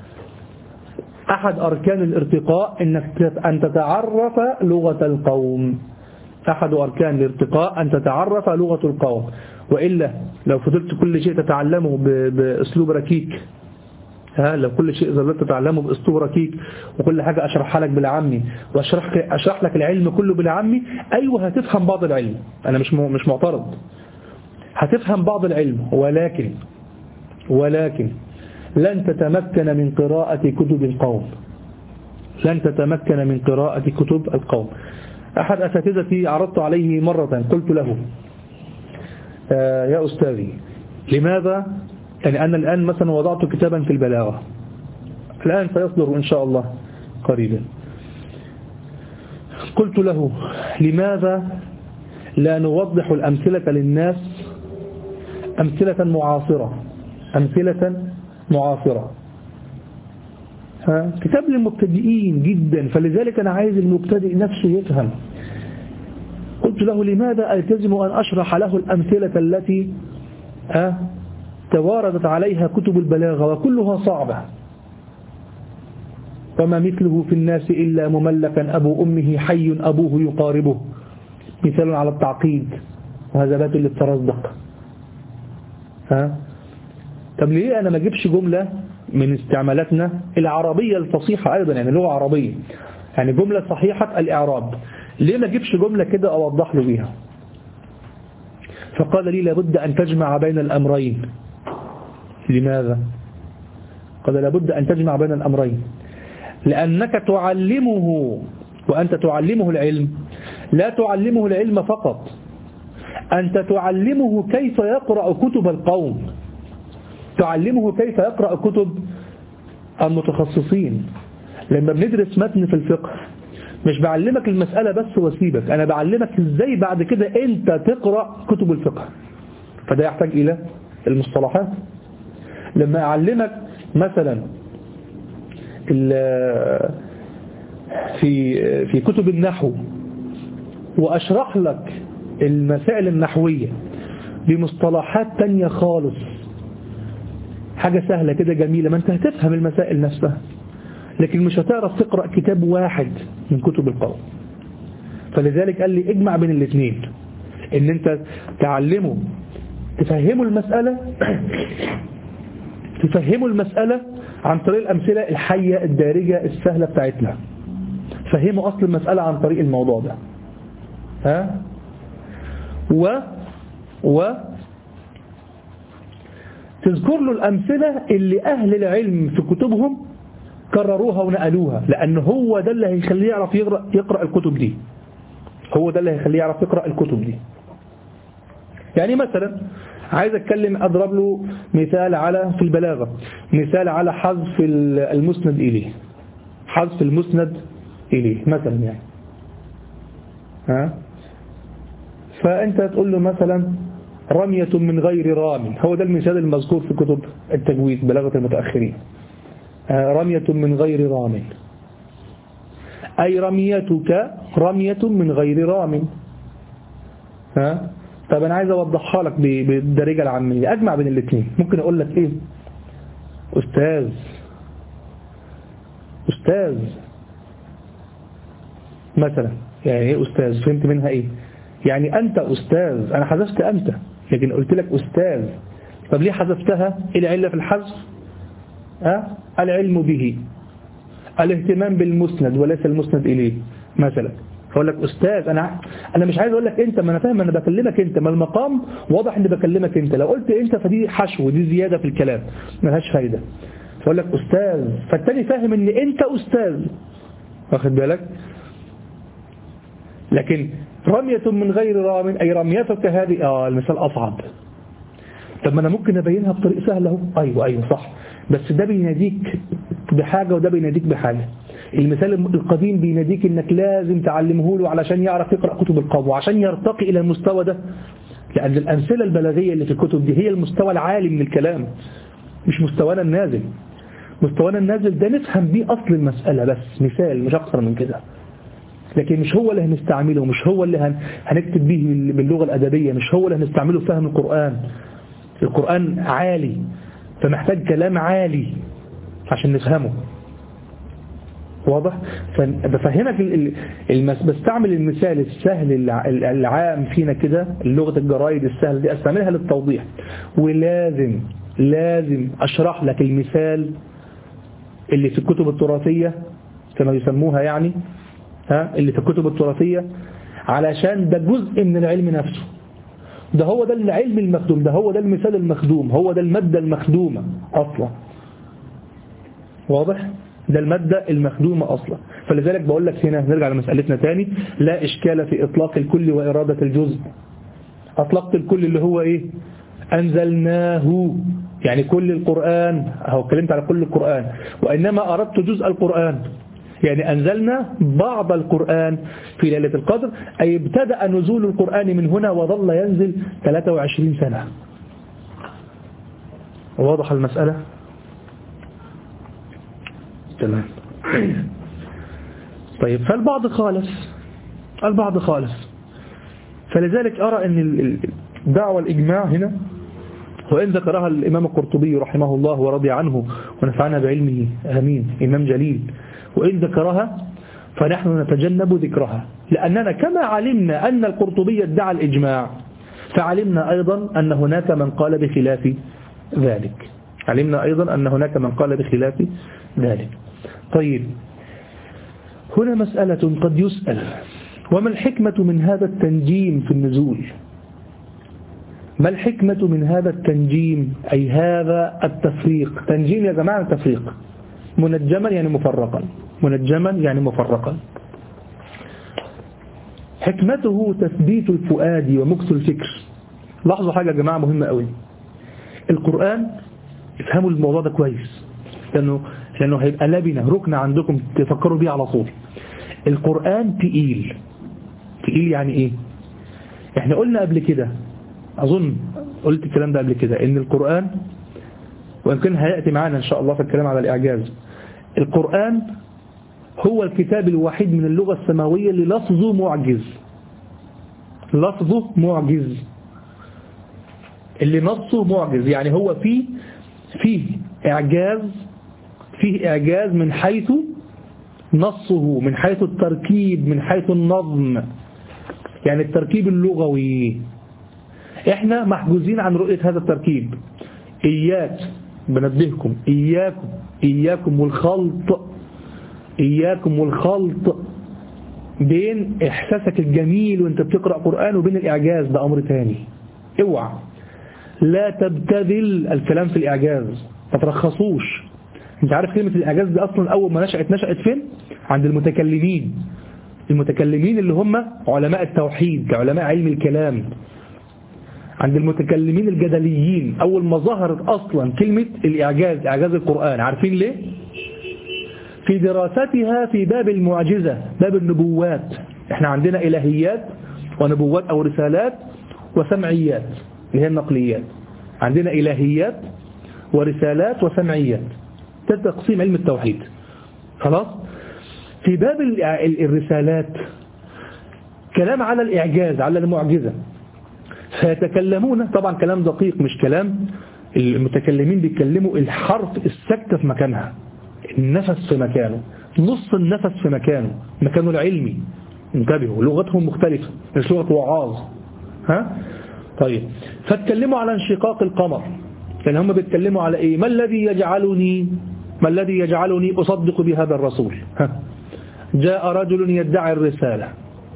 أحد أركان الارتقاء إنك أن تتعرف لغة القوم أحد أركان الارتقاء أن تتعرف لغة القوم وإلا لو فضلت كل شيء تتعلمه بأسلوب ركيك ها لو كل شيء ظلت تتعلمه بأسلوب ركيك وكل حاجة أشرحها لك بالعامي وأشرح أشرح لك العلم كله بالعامي أيوه هتفهم بعض العلم أنا مش مش معترض هتفهم بعض العلم ولكن ولكن لن تتمكن من قراءة كتب القوم لن تتمكن من قراءة كتب القوم أحد أساتذتي عرضت عليه مرة قلت له آه يا أستاذي لماذا يعني أنا الآن مثلا وضعت كتابا في البلاغة الآن سيصدر إن شاء الله قريبا قلت له لماذا لا نوضح الأمثلة للناس أمثلة معاصرة أمثلة معاصرة ها؟ كتاب للمبتدئين جدا فلذلك أنا عايز المبتدئ نفسه يفهم قلت له لماذا ألتزم أن أشرح له الأمثلة التي ها تواردت عليها كتب البلاغة وكلها صعبة وما مثله في الناس إلا مملكا أبو أمه حي أبوه يقاربه مثال على التعقيد وهذا بات للترزق ها طب ليه أنا ما اجيبش جملة من استعمالاتنا العربية الفصيحة أيضا يعني لغة عربية يعني جملة صحيحة الإعراب ليه ما اجيبش جملة كده أوضح له بيها فقال لي لابد أن تجمع بين الأمرين لماذا قال لابد أن تجمع بين الأمرين لأنك تعلمه وأنت تعلمه العلم لا تعلمه العلم فقط أنت تعلمه كيف يقرأ كتب القوم تعلمه كيف يقرأ كتب المتخصصين لما بندرس متن في الفقه مش بعلمك المسألة بس واسيبك أنا بعلمك إزاي بعد كده أنت تقرأ كتب الفقه فده يحتاج إلى المصطلحات لما أعلمك مثلا في في كتب النحو وأشرح لك المسائل النحوية بمصطلحات تانية خالص حاجة سهلة كده جميلة ما انت هتفهم المسائل نفسها لكن مش هتعرف تقرأ كتاب واحد من كتب القوم فلذلك قال لي اجمع بين الاثنين ان انت تعلمه تفهمه المسألة تفهمه المسألة عن طريق الأمثلة الحية الدارجة السهلة بتاعتنا فهمه أصل المسألة عن طريق الموضوع ده ها و و تذكر له الأمثلة اللي أهل العلم في كتبهم كرروها ونقلوها لأن هو ده اللي هيخليه يعرف يقرأ, يقرأ الكتب دي هو ده اللي هيخليه يعرف يقرأ الكتب دي يعني مثلا عايز اتكلم اضرب له مثال على في البلاغة مثال على حذف المسند اليه حذف المسند إليه مثلا يعني ها فأنت تقول له مثلا رمية من غير رام هو ده المثال المذكور في كتب التجويد بلاغة المتأخرين رمية من غير رام أي رميتك رمية من غير رام ها طب أنا عايز أوضحها لك بالدرجة العامية أجمع بين الاثنين ممكن أقول لك إيه أستاذ أستاذ مثلا يعني إيه أستاذ فهمت منها إيه يعني أنت أستاذ أنا حذفت أنت لكن قلت لك أستاذ طب ليه حذفتها إيه العلة في الحذف أه؟ العلم به الاهتمام بالمسند وليس المسند إليه مثلا فأقول لك أستاذ أنا أنا مش عايز أقول لك أنت ما أنا فاهم أنا بكلمك أنت ما المقام واضح إني بكلمك أنت لو قلت أنت فدي حشو دي زيادة في الكلام ما لهاش فايدة فأقول لك أستاذ فالتاني فاهم إن أنت أستاذ واخد بالك لكن رمية من غير رام أي رميتك هذه آه المثال أصعب طب ما أنا ممكن أبينها بطريقة سهلة اهو أيوة أيوة صح بس ده بيناديك بحاجة وده بيناديك بحاجة المثال القديم بيناديك انك لازم تعلمه له علشان يعرف يقرأ كتب القوم وعشان يرتقي إلى المستوى ده لأن الأمثلة البلاغية اللي في الكتب دي هي المستوى العالي من الكلام مش مستوانا النازل مستوانا النازل ده نفهم بيه أصل المسألة بس مثال مش أكثر من كده لكن مش هو اللي هنستعمله مش هو اللي هنكتب به باللغة الأدبية مش هو اللي هنستعمله في فهم القرآن القرآن عالي فمحتاج كلام عالي عشان نفهمه واضح فبفهمك المس... بستعمل المثال السهل العام فينا كده لغة الجرايد السهل دي استعملها للتوضيح ولازم لازم اشرح لك المثال اللي في الكتب التراثية كما يسموها يعني ها اللي في الكتب التراثية علشان ده جزء من العلم نفسه ده هو ده العلم المخدوم ده هو ده المثال المخدوم هو ده المادة المخدومة أصلا واضح ده المادة المخدومة أصلا فلذلك بقول لك هنا نرجع لمسألتنا تاني لا إشكال في إطلاق الكل وإرادة الجزء أطلقت الكل اللي هو إيه أنزلناه يعني كل القرآن أهو اتكلمت على كل القرآن وإنما أردت جزء القرآن يعني أنزلنا بعض القرآن في ليلة القدر أي ابتدأ نزول القرآن من هنا وظل ينزل 23 سنة واضح المسألة تمام طيب فالبعض خالف البعض خالف فلذلك أرى أن الدعوة الإجماع هنا وإن ذكرها الإمام القرطبي رحمه الله ورضي عنه ونفعنا بعلمه آمين إمام جليل وإن ذكرها فنحن نتجنب ذكرها لأننا كما علمنا أن القرطبي ادعى الإجماع فعلمنا أيضا أن هناك من قال بخلاف ذلك علمنا أيضا أن هناك من قال بخلاف ذلك طيب هنا مسألة قد يسأل وما الحكمة من هذا التنجيم في النزول ما الحكمة من هذا التنجيم أي هذا التفريق تنجيم يا جماعة تفريق منجما يعني مفرقا منجما يعني مفرقا حكمته تثبيت الفؤاد ومكس الفكر لاحظوا حاجة يا جماعة مهمة قوي القرآن افهموا الموضوع ده كويس لأنه, لأنه هيبقى لبنة ركن عندكم تفكروا بيه على طول القرآن تقيل تقيل يعني ايه احنا قلنا قبل كده أظن قلت الكلام ده قبل كده ان القرآن وإن كان هيأتي معانا إن شاء الله في الكلام على الإعجاز القرآن هو الكتاب الوحيد من اللغة السماوية اللي لفظه معجز لفظه معجز اللي نصه معجز يعني هو فيه فيه إعجاز فيه إعجاز من حيث نصه من حيث التركيب من حيث النظم يعني التركيب اللغوي احنا محجوزين عن رؤية هذا التركيب إياك بنبهكم إياكم إياكم والخلط إياكم والخلط بين إحساسك الجميل وانت بتقرأ قرآن وبين الإعجاز ده أمر تاني اوعى لا تبتذل الكلام في الإعجاز ما ترخصوش انت عارف كلمة الإعجاز دي أصلا أول ما نشأت نشأت فين عند المتكلمين المتكلمين اللي هم علماء التوحيد علماء علم الكلام عند المتكلمين الجدليين أول ما ظهرت أصلا كلمة الإعجاز إعجاز القرآن عارفين ليه في دراستها في باب المعجزة باب النبوات احنا عندنا إلهيات ونبوات أو رسالات وسمعيات اللي هي النقليات عندنا إلهيات ورسالات وسمعيات ده تقسيم علم التوحيد خلاص في باب الرسالات كلام على الإعجاز على المعجزة فيتكلمون طبعا كلام دقيق مش كلام المتكلمين بيتكلموا الحرف السكتة في مكانها النفس في مكانه نص النفس في مكانه مكانه العلمي انتبهوا لغتهم مختلفة مش لغة وعاظ ها طيب فاتكلموا على انشقاق القمر لأن هم بيتكلموا على إيه ما الذي يجعلني ما الذي يجعلني أصدق بهذا الرسول ها جاء رجل يدعي الرسالة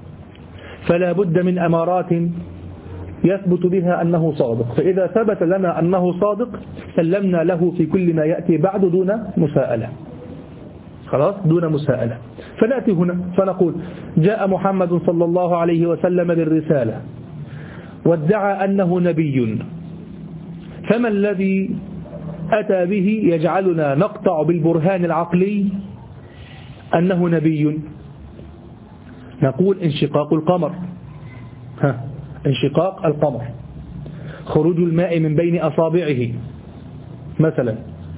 فلا بد من أمارات يثبت بها أنه صادق فإذا ثبت لنا أنه صادق سلمنا له في كل ما يأتي بعد دون مساءلة خلاص دون مساءلة فنأتي هنا فنقول جاء محمد صلى الله عليه وسلم بالرسالة وادعى أنه نبي فما الذي أتى به يجعلنا نقطع بالبرهان العقلي أنه نبي نقول انشقاق القمر ها انشقاق القمر خروج الماء من بين أصابعه مثلا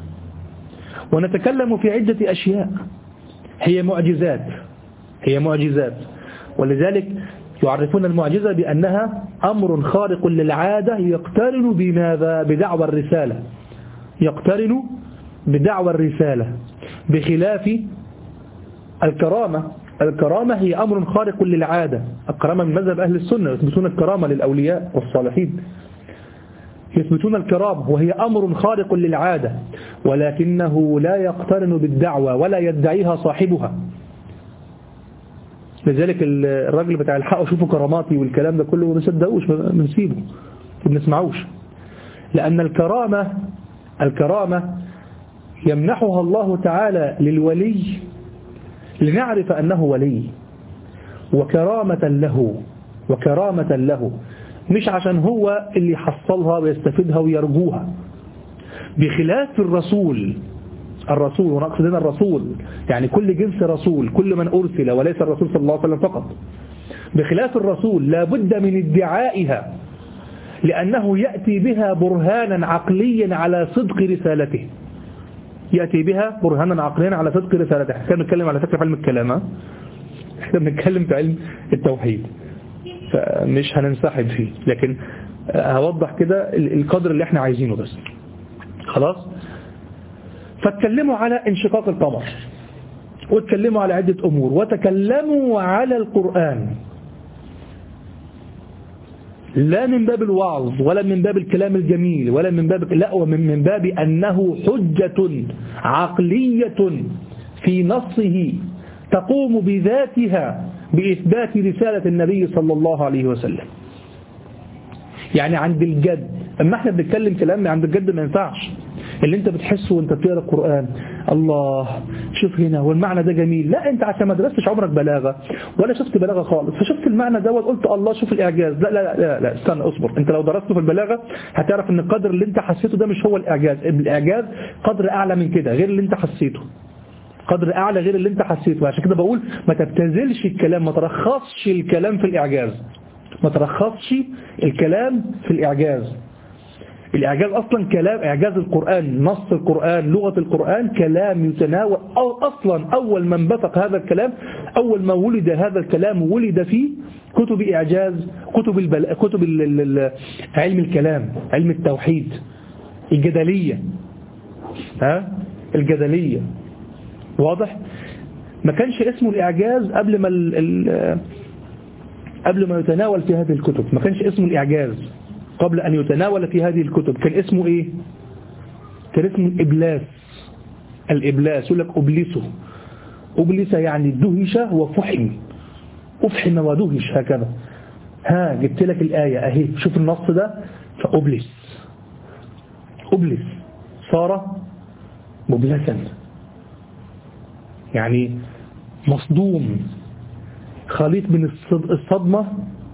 ونتكلم في عدة أشياء هي معجزات هي معجزات ولذلك يعرفون المعجزة بأنها أمر خارق للعادة يقترن بماذا بدعوى الرسالة يقترن بدعوى الرسالة بخلاف الكرامة الكرامة هي أمر خارق للعادة الكرامة من مذهب أهل السنة يثبتون الكرامة للأولياء والصالحين يثبتون الكرامة وهي أمر خارق للعادة ولكنه لا يقترن بالدعوة ولا يدعيها صاحبها لذلك الراجل بتاع الحق وشوفوا كراماتي والكلام ده كله ما بنصدقوش ما بنسيبه ما بنسمعوش لأن الكرامة الكرامة يمنحها الله تعالى للولي لنعرف أنه ولي وكرامة له وكرامة له مش عشان هو اللي يحصلها ويستفيدها ويرجوها بخلاف الرسول الرسول ونقصد هنا الرسول يعني كل جنس رسول كل من أرسل وليس الرسول صلى الله عليه وسلم فقط بخلاف الرسول لا بد من ادعائها لأنه يأتي بها برهانا عقليا على صدق رسالته يأتي بها برهانا عقليا على صدق رسالته احنا بنتكلم على فكرة في علم الكلام احنا بنتكلم في علم التوحيد فمش هننسحب فيه لكن هوضح كده القدر اللي احنا عايزينه بس خلاص فاتكلموا على انشقاق القمر واتكلموا على عدة أمور وتكلموا على القرآن لا من باب الوعظ ولا من باب الكلام الجميل ولا من باب لا ومن من باب أنه حجة عقلية في نصه تقوم بذاتها بإثبات رسالة النبي صلى الله عليه وسلم يعني عند الجد اما احنا بنتكلم كلام عند الجد ما ينفعش اللي انت بتحسه وانت بتقرا القرآن الله شوف هنا والمعنى ده جميل لا انت عشان ما درستش عمرك بلاغة ولا شفت بلاغة خالص فشفت المعنى ده وقلت الله شوف الاعجاز لا لا لا لا استنى اصبر انت لو درسته في البلاغة هتعرف ان القدر اللي انت حسيته ده مش هو الاعجاز الاعجاز قدر اعلى من كده غير اللي انت حسيته قدر اعلى غير اللي انت حسيته عشان كده بقول ما تبتذلش الكلام ما ترخصش الكلام في الاعجاز ما ترخصش الكلام في الاعجاز الإعجاز أصلا كلام إعجاز القرآن نص القرآن لغة القرآن كلام يتناول أو أصلا أول من بثق هذا الكلام أول ما ولد هذا الكلام ولد في كتب إعجاز كتب البل... كتب ال... ال... علم الكلام علم التوحيد الجدلية ها الجدلية واضح ما كانش اسمه الإعجاز قبل ما ال... ال... قبل ما يتناول في هذه الكتب ما كانش اسمه الإعجاز قبل أن يتناول في هذه الكتب كان اسمه إيه كان اسمه الإبلاس الإبلاس يقول لك أبلسه أبلس يعني دهش وفحم أفحم ودهش هكذا ها جبت لك الآية أهي شوف النص ده فأبلس أبلس صار مبلسا يعني مصدوم خليط من الصدمة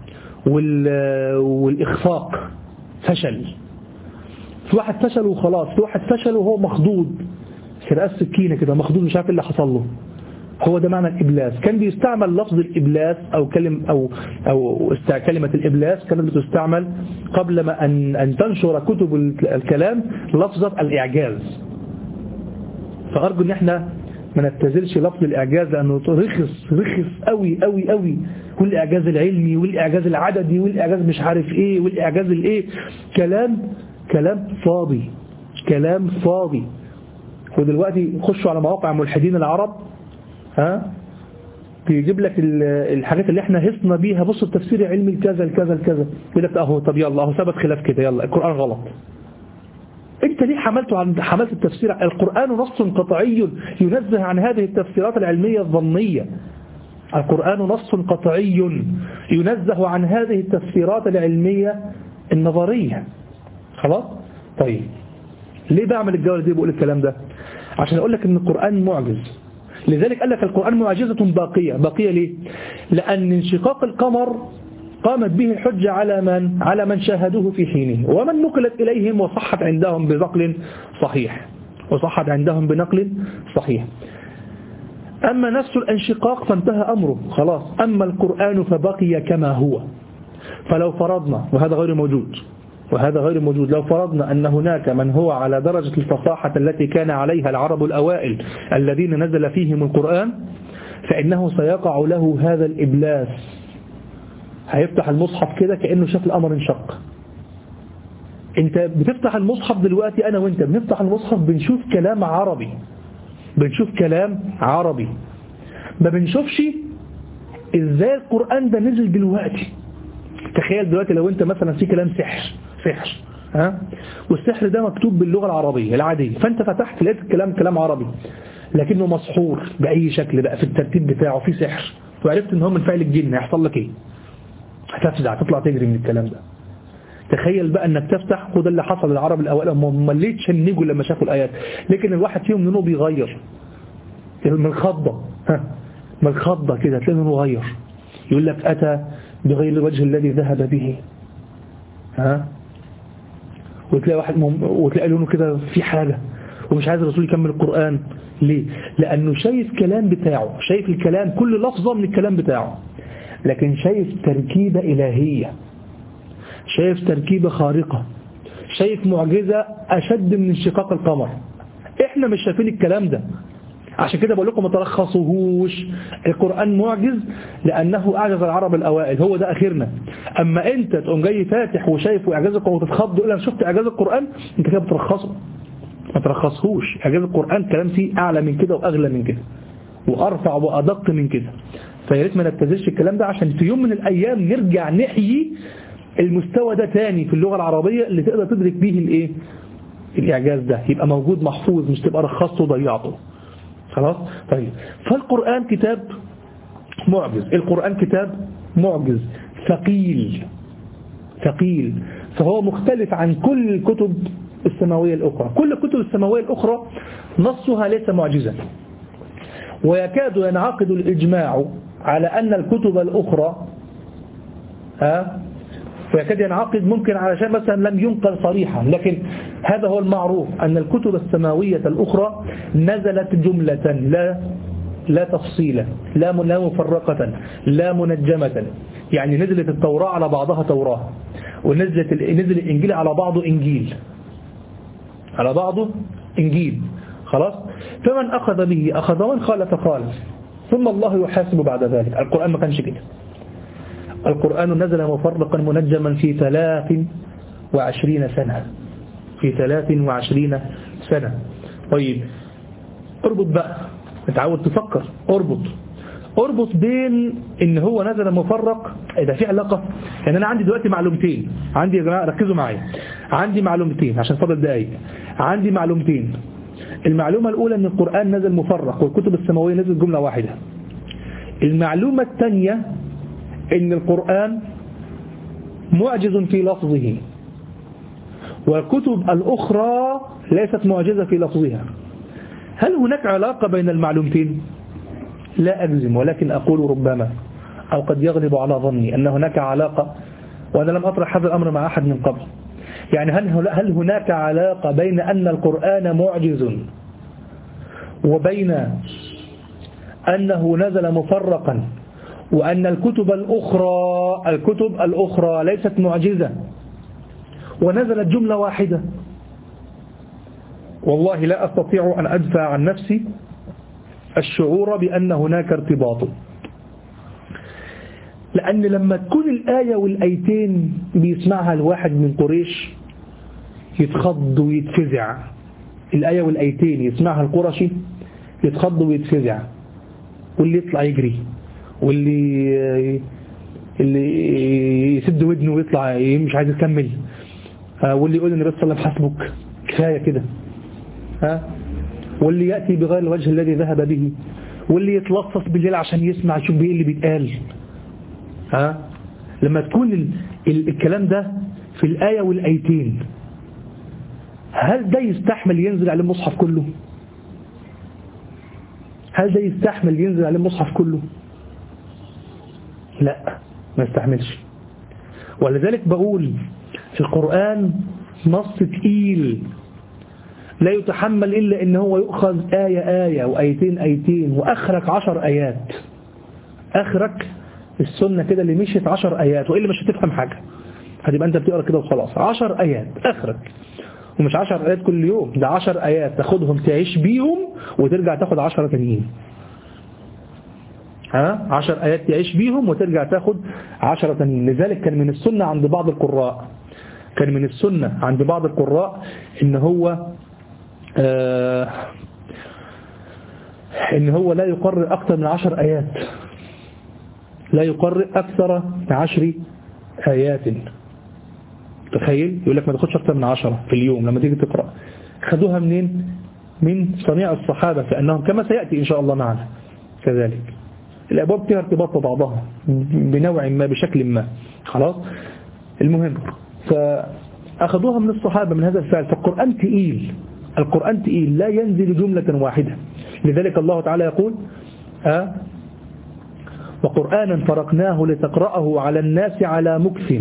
والإخفاق فشل في واحد فشل وخلاص في واحد فشل وهو مخضوض كرأس سكينة كده مخدود مش عارف ايه اللي حصل له هو ده معنى الإبلاس كان بيستعمل لفظ الإبلاس أو كلم أو أو كلمة الإبلاس كانت بتستعمل قبل ما أن أن تنشر كتب الكلام لفظة الإعجاز فأرجو إن إحنا ما نبتذلش لفظ الإعجاز لأنه رخص رخص قوي قوي قوي والإعجاز العلمي والإعجاز العددي والإعجاز مش عارف إيه والإعجاز الإيه كلام كلام فاضي كلام فاضي ودلوقتي خشوا على مواقع ملحدين العرب ها بيجيب لك الحاجات اللي احنا هصنا بيها بص التفسير العلمي الكذا الكذا الكذا يقول لك اهو طب يلا اهو ثبت خلاف كده يلا القرآن غلط انت ليه حملته عن حملت التفسير القرآن نص قطعي ينزه عن هذه التفسيرات العلمية الظنية القرآن نص قطعي ينزه عن هذه التفسيرات العلمية النظرية خلاص طيب ليه بعمل الجولة دي بقول الكلام ده عشان اقول لك ان القرآن معجز لذلك قال لك القرآن معجزة باقية باقية ليه لأن انشقاق القمر قامت به الحجة على من على من شاهدوه في حينه ومن نقلت إليهم وصحت عندهم بنقل صحيح وصحت عندهم بنقل صحيح أما نفس الانشقاق فانتهى أمره خلاص أما القرآن فبقي كما هو فلو فرضنا وهذا غير موجود وهذا غير موجود لو فرضنا أن هناك من هو على درجة الفصاحة التي كان عليها العرب الأوائل الذين نزل فيهم القرآن فإنه سيقع له هذا الإبلاس هيفتح المصحف كده كأنه شاف الأمر انشق انت بتفتح المصحف دلوقتي أنا وانت بنفتح المصحف بنشوف كلام عربي بنشوف كلام عربي ما بنشوفش ازاي القرآن ده نزل دلوقتي تخيل دلوقتي لو انت مثلا في كلام سحر سحر ها والسحر ده مكتوب باللغة العربية العادية فانت فتحت لقيت الكلام كلام عربي لكنه مسحور بأي شكل بقى في الترتيب بتاعه في سحر وعرفت ان هو من فعل الجن هيحصل لك ايه هتفزع تطلع تجري من الكلام ده تخيل بقى انك تفتح وده اللي حصل للعرب الاوائل هم مليت شنجوا لما شافوا الايات لكن الواحد فيهم لونه بيغير من الخضة ها من الخضة كده تلاقي لونه غير يقول لك اتى بغير الوجه الذي ذهب به ها وتلاقي واحد مم... وتلاقي لونه كده في حاجة ومش عايز الرسول يكمل القرآن ليه لأنه شايف كلام بتاعه شايف الكلام كل لفظة من الكلام بتاعه لكن شايف تركيبة إلهية شايف تركيبة خارقة شايف معجزة أشد من انشقاق القمر احنا مش شايفين الكلام ده عشان كده بقول لكم ما تلخصوهوش القرآن معجز لأنه أعجز العرب الأوائل هو ده آخرنا أما أنت تقوم جاي فاتح وشايف إعجاز القرآن وتتخض تقول أنا شفت إعجاز القرآن أنت كده بترخصه ما ترخصهوش إعجاز القرآن كلام فيه أعلى من كده وأغلى من كده وأرفع وأدق من كده فيا ريت ما نبتزلش الكلام ده عشان في يوم من الأيام نرجع نحيي المستوى ده تاني في اللغة العربية اللي تقدر تدرك به الايه الإعجاز ده يبقى موجود محفوظ مش تبقى رخصته وضيعته خلاص طيب فالقرآن كتاب معجز القرآن كتاب معجز ثقيل ثقيل فهو مختلف عن كل الكتب السماوية الأخرى كل الكتب السماوية الأخرى نصها ليس معجزا ويكاد ينعقد الإجماع على أن الكتب الأخرى ها ويكاد ينعقد ممكن علشان مثلا لم ينقل صريحا لكن هذا هو المعروف أن الكتب السماوية الأخرى نزلت جملة لا لا تفصيلا لا لا مفرقة لا منجمة يعني نزلت التوراة على بعضها توراة ونزلت نزل الإنجيل على بعضه إنجيل على بعضه إنجيل خلاص فمن أخذ به أخذ ومن خالف خالف ثم الله يحاسب بعد ذلك القرآن ما كانش كده القرآن نزل مفرقا منجما في ثلاث وعشرين سنة في ثلاث وعشرين سنة طيب اربط بقى اتعود تفكر اربط اربط بين ان هو نزل مفرق ده في علاقة يعني انا عندي دلوقتي معلومتين عندي يا جماعة ركزوا معايا عندي معلومتين عشان فاضل دقايق عندي معلومتين المعلومة الاولى ان القرآن نزل مفرق والكتب السماوية نزلت جملة واحدة المعلومة الثانية ان القرآن معجز في لفظه والكتب الأخرى ليست معجزة في لفظها هل هناك علاقة بين المعلومتين لا أجزم ولكن أقول ربما أو قد يغلب على ظني أن هناك علاقة وأنا لم أطرح هذا الأمر مع أحد من قبل يعني هل هل هناك علاقة بين أن القرآن معجز وبين أنه نزل مفرقا وأن الكتب الأخرى الكتب الأخرى ليست معجزة ونزلت جملة واحدة والله لا أستطيع أن أدفع عن نفسي الشعور بأن هناك ارتباط لأن لما تكون الآية والآيتين بيسمعها الواحد من قريش يتخض ويتفزع الآية والآيتين يسمعها القرشي يتخض ويتفزع واللي يطلع يجري واللي اللي يسد ودنه ويطلع مش عايز يكمل واللي يقول النبي صلى الله عليه وسلم حسبك كفايه كده ها واللي يأتي بغير الوجه الذي ذهب به واللي يتلصص بالليل عشان يسمع يشوف بيه اللي بيتقال ها لما تكون ال ال الكلام ده في الآية والآيتين هل ده يستحمل ينزل عليه المصحف كله هل ده يستحمل ينزل عليه المصحف كله لا ما يستحملش ولذلك بقول القرآن نص تقيل لا يتحمل إلا إن هو يؤخذ آية آية وآيتين آيتين وأخرك عشر آيات أخرك السنة كده اللي مشيت عشر آيات وإلا مش هتفهم حاجة هتبقى أنت بتقرأ كده وخلاص عشر آيات أخرك ومش عشر آيات كل يوم ده عشر آيات تاخدهم تعيش بيهم وترجع تاخد عشرة تانيين ها عشر آيات تعيش بيهم وترجع تاخد عشرة تانيين لذلك كان من السنة عند بعض القراء كان من السنة عند بعض القراء ان هو آه ان هو لا يقرر اكثر من عشر ايات لا يقرر اكثر من عشر ايات تخيل يقول لك ما تاخدش اكثر من عشرة في اليوم لما تيجي تقرأ خدوها منين من صنيع الصحابة فانهم كما سيأتي ان شاء الله معنا كذلك الابواب فيها ارتباط ببعضها بنوع ما بشكل ما خلاص المهم فأخذوها من الصحابة من هذا الفعل فالقرآن تقيل القرآن تقيل لا ينزل جملة واحدة لذلك الله تعالى يقول أه وقرآنا فرقناه لتقرأه على الناس على مكث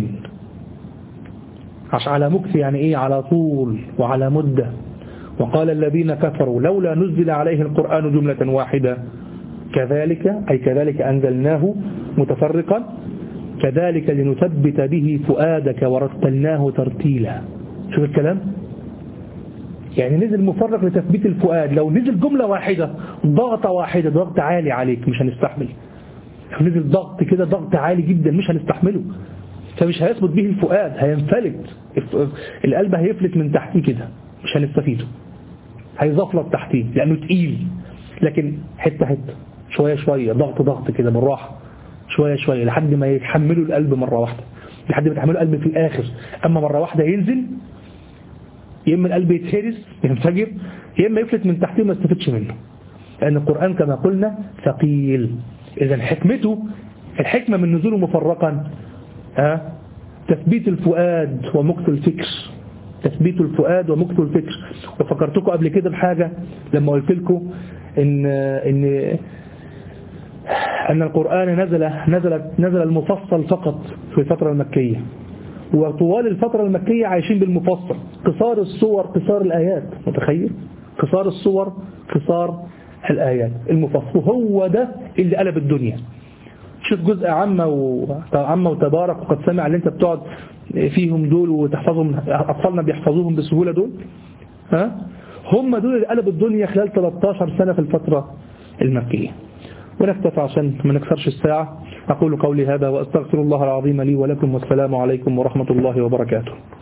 عش على مكث يعني إيه على طول وعلى مدة وقال الذين كفروا لولا نزل عليه القرآن جملة واحدة كذلك أي كذلك أنزلناه متفرقا كذلك لنثبت به فؤادك ورتلناه ترتيلا شوف الكلام يعني نزل مفرق لتثبيت الفؤاد لو نزل جملة واحدة ضغطة واحدة ضغط عالي عليك مش هنستحمل لو نزل ضغط كده ضغط عالي جدا مش هنستحمله فمش هيثبت به الفؤاد هينفلت القلب هيفلت من تحتيه كده مش هنستفيده هيزفلت تحتيه لأنه تقيل لكن حتة حتة شوية شوية ضغط ضغط كده بالراحة شوية شوية لحد ما يتحملوا القلب مرة واحدة لحد ما يتحملوا القلب في الآخر أما مرة واحدة ينزل يا إما القلب يتهرس ينفجر يا إما يفلت من تحتيه وما يستفدش منه لأن القرآن كما قلنا ثقيل إذا حكمته الحكمة من نزوله مفرقا ها تثبيت الفؤاد ومكت الفكر تثبيت الفؤاد ومكت الفكر وفكرتكم قبل كده بحاجة لما قلت لكم إن, إن أن القرآن نزل نزل نزل المفصل فقط في الفترة المكية وطوال الفترة المكية عايشين بالمفصل قصار الصور قصار الآيات متخيل قصار الصور قصار الآيات المفصل هو ده اللي قلب الدنيا شوف جزء عامة وعامة وتبارك وقد سمع اللي انت بتقعد فيهم دول وتحفظهم أطفالنا بيحفظوهم بسهولة دول ها هم دول اللي قلبوا الدنيا خلال 13 سنة في الفترة المكية ونكتفى عشان ما نكسرش الساعة أقول قولي هذا وأستغفر الله العظيم لي ولكم والسلام عليكم ورحمة الله وبركاته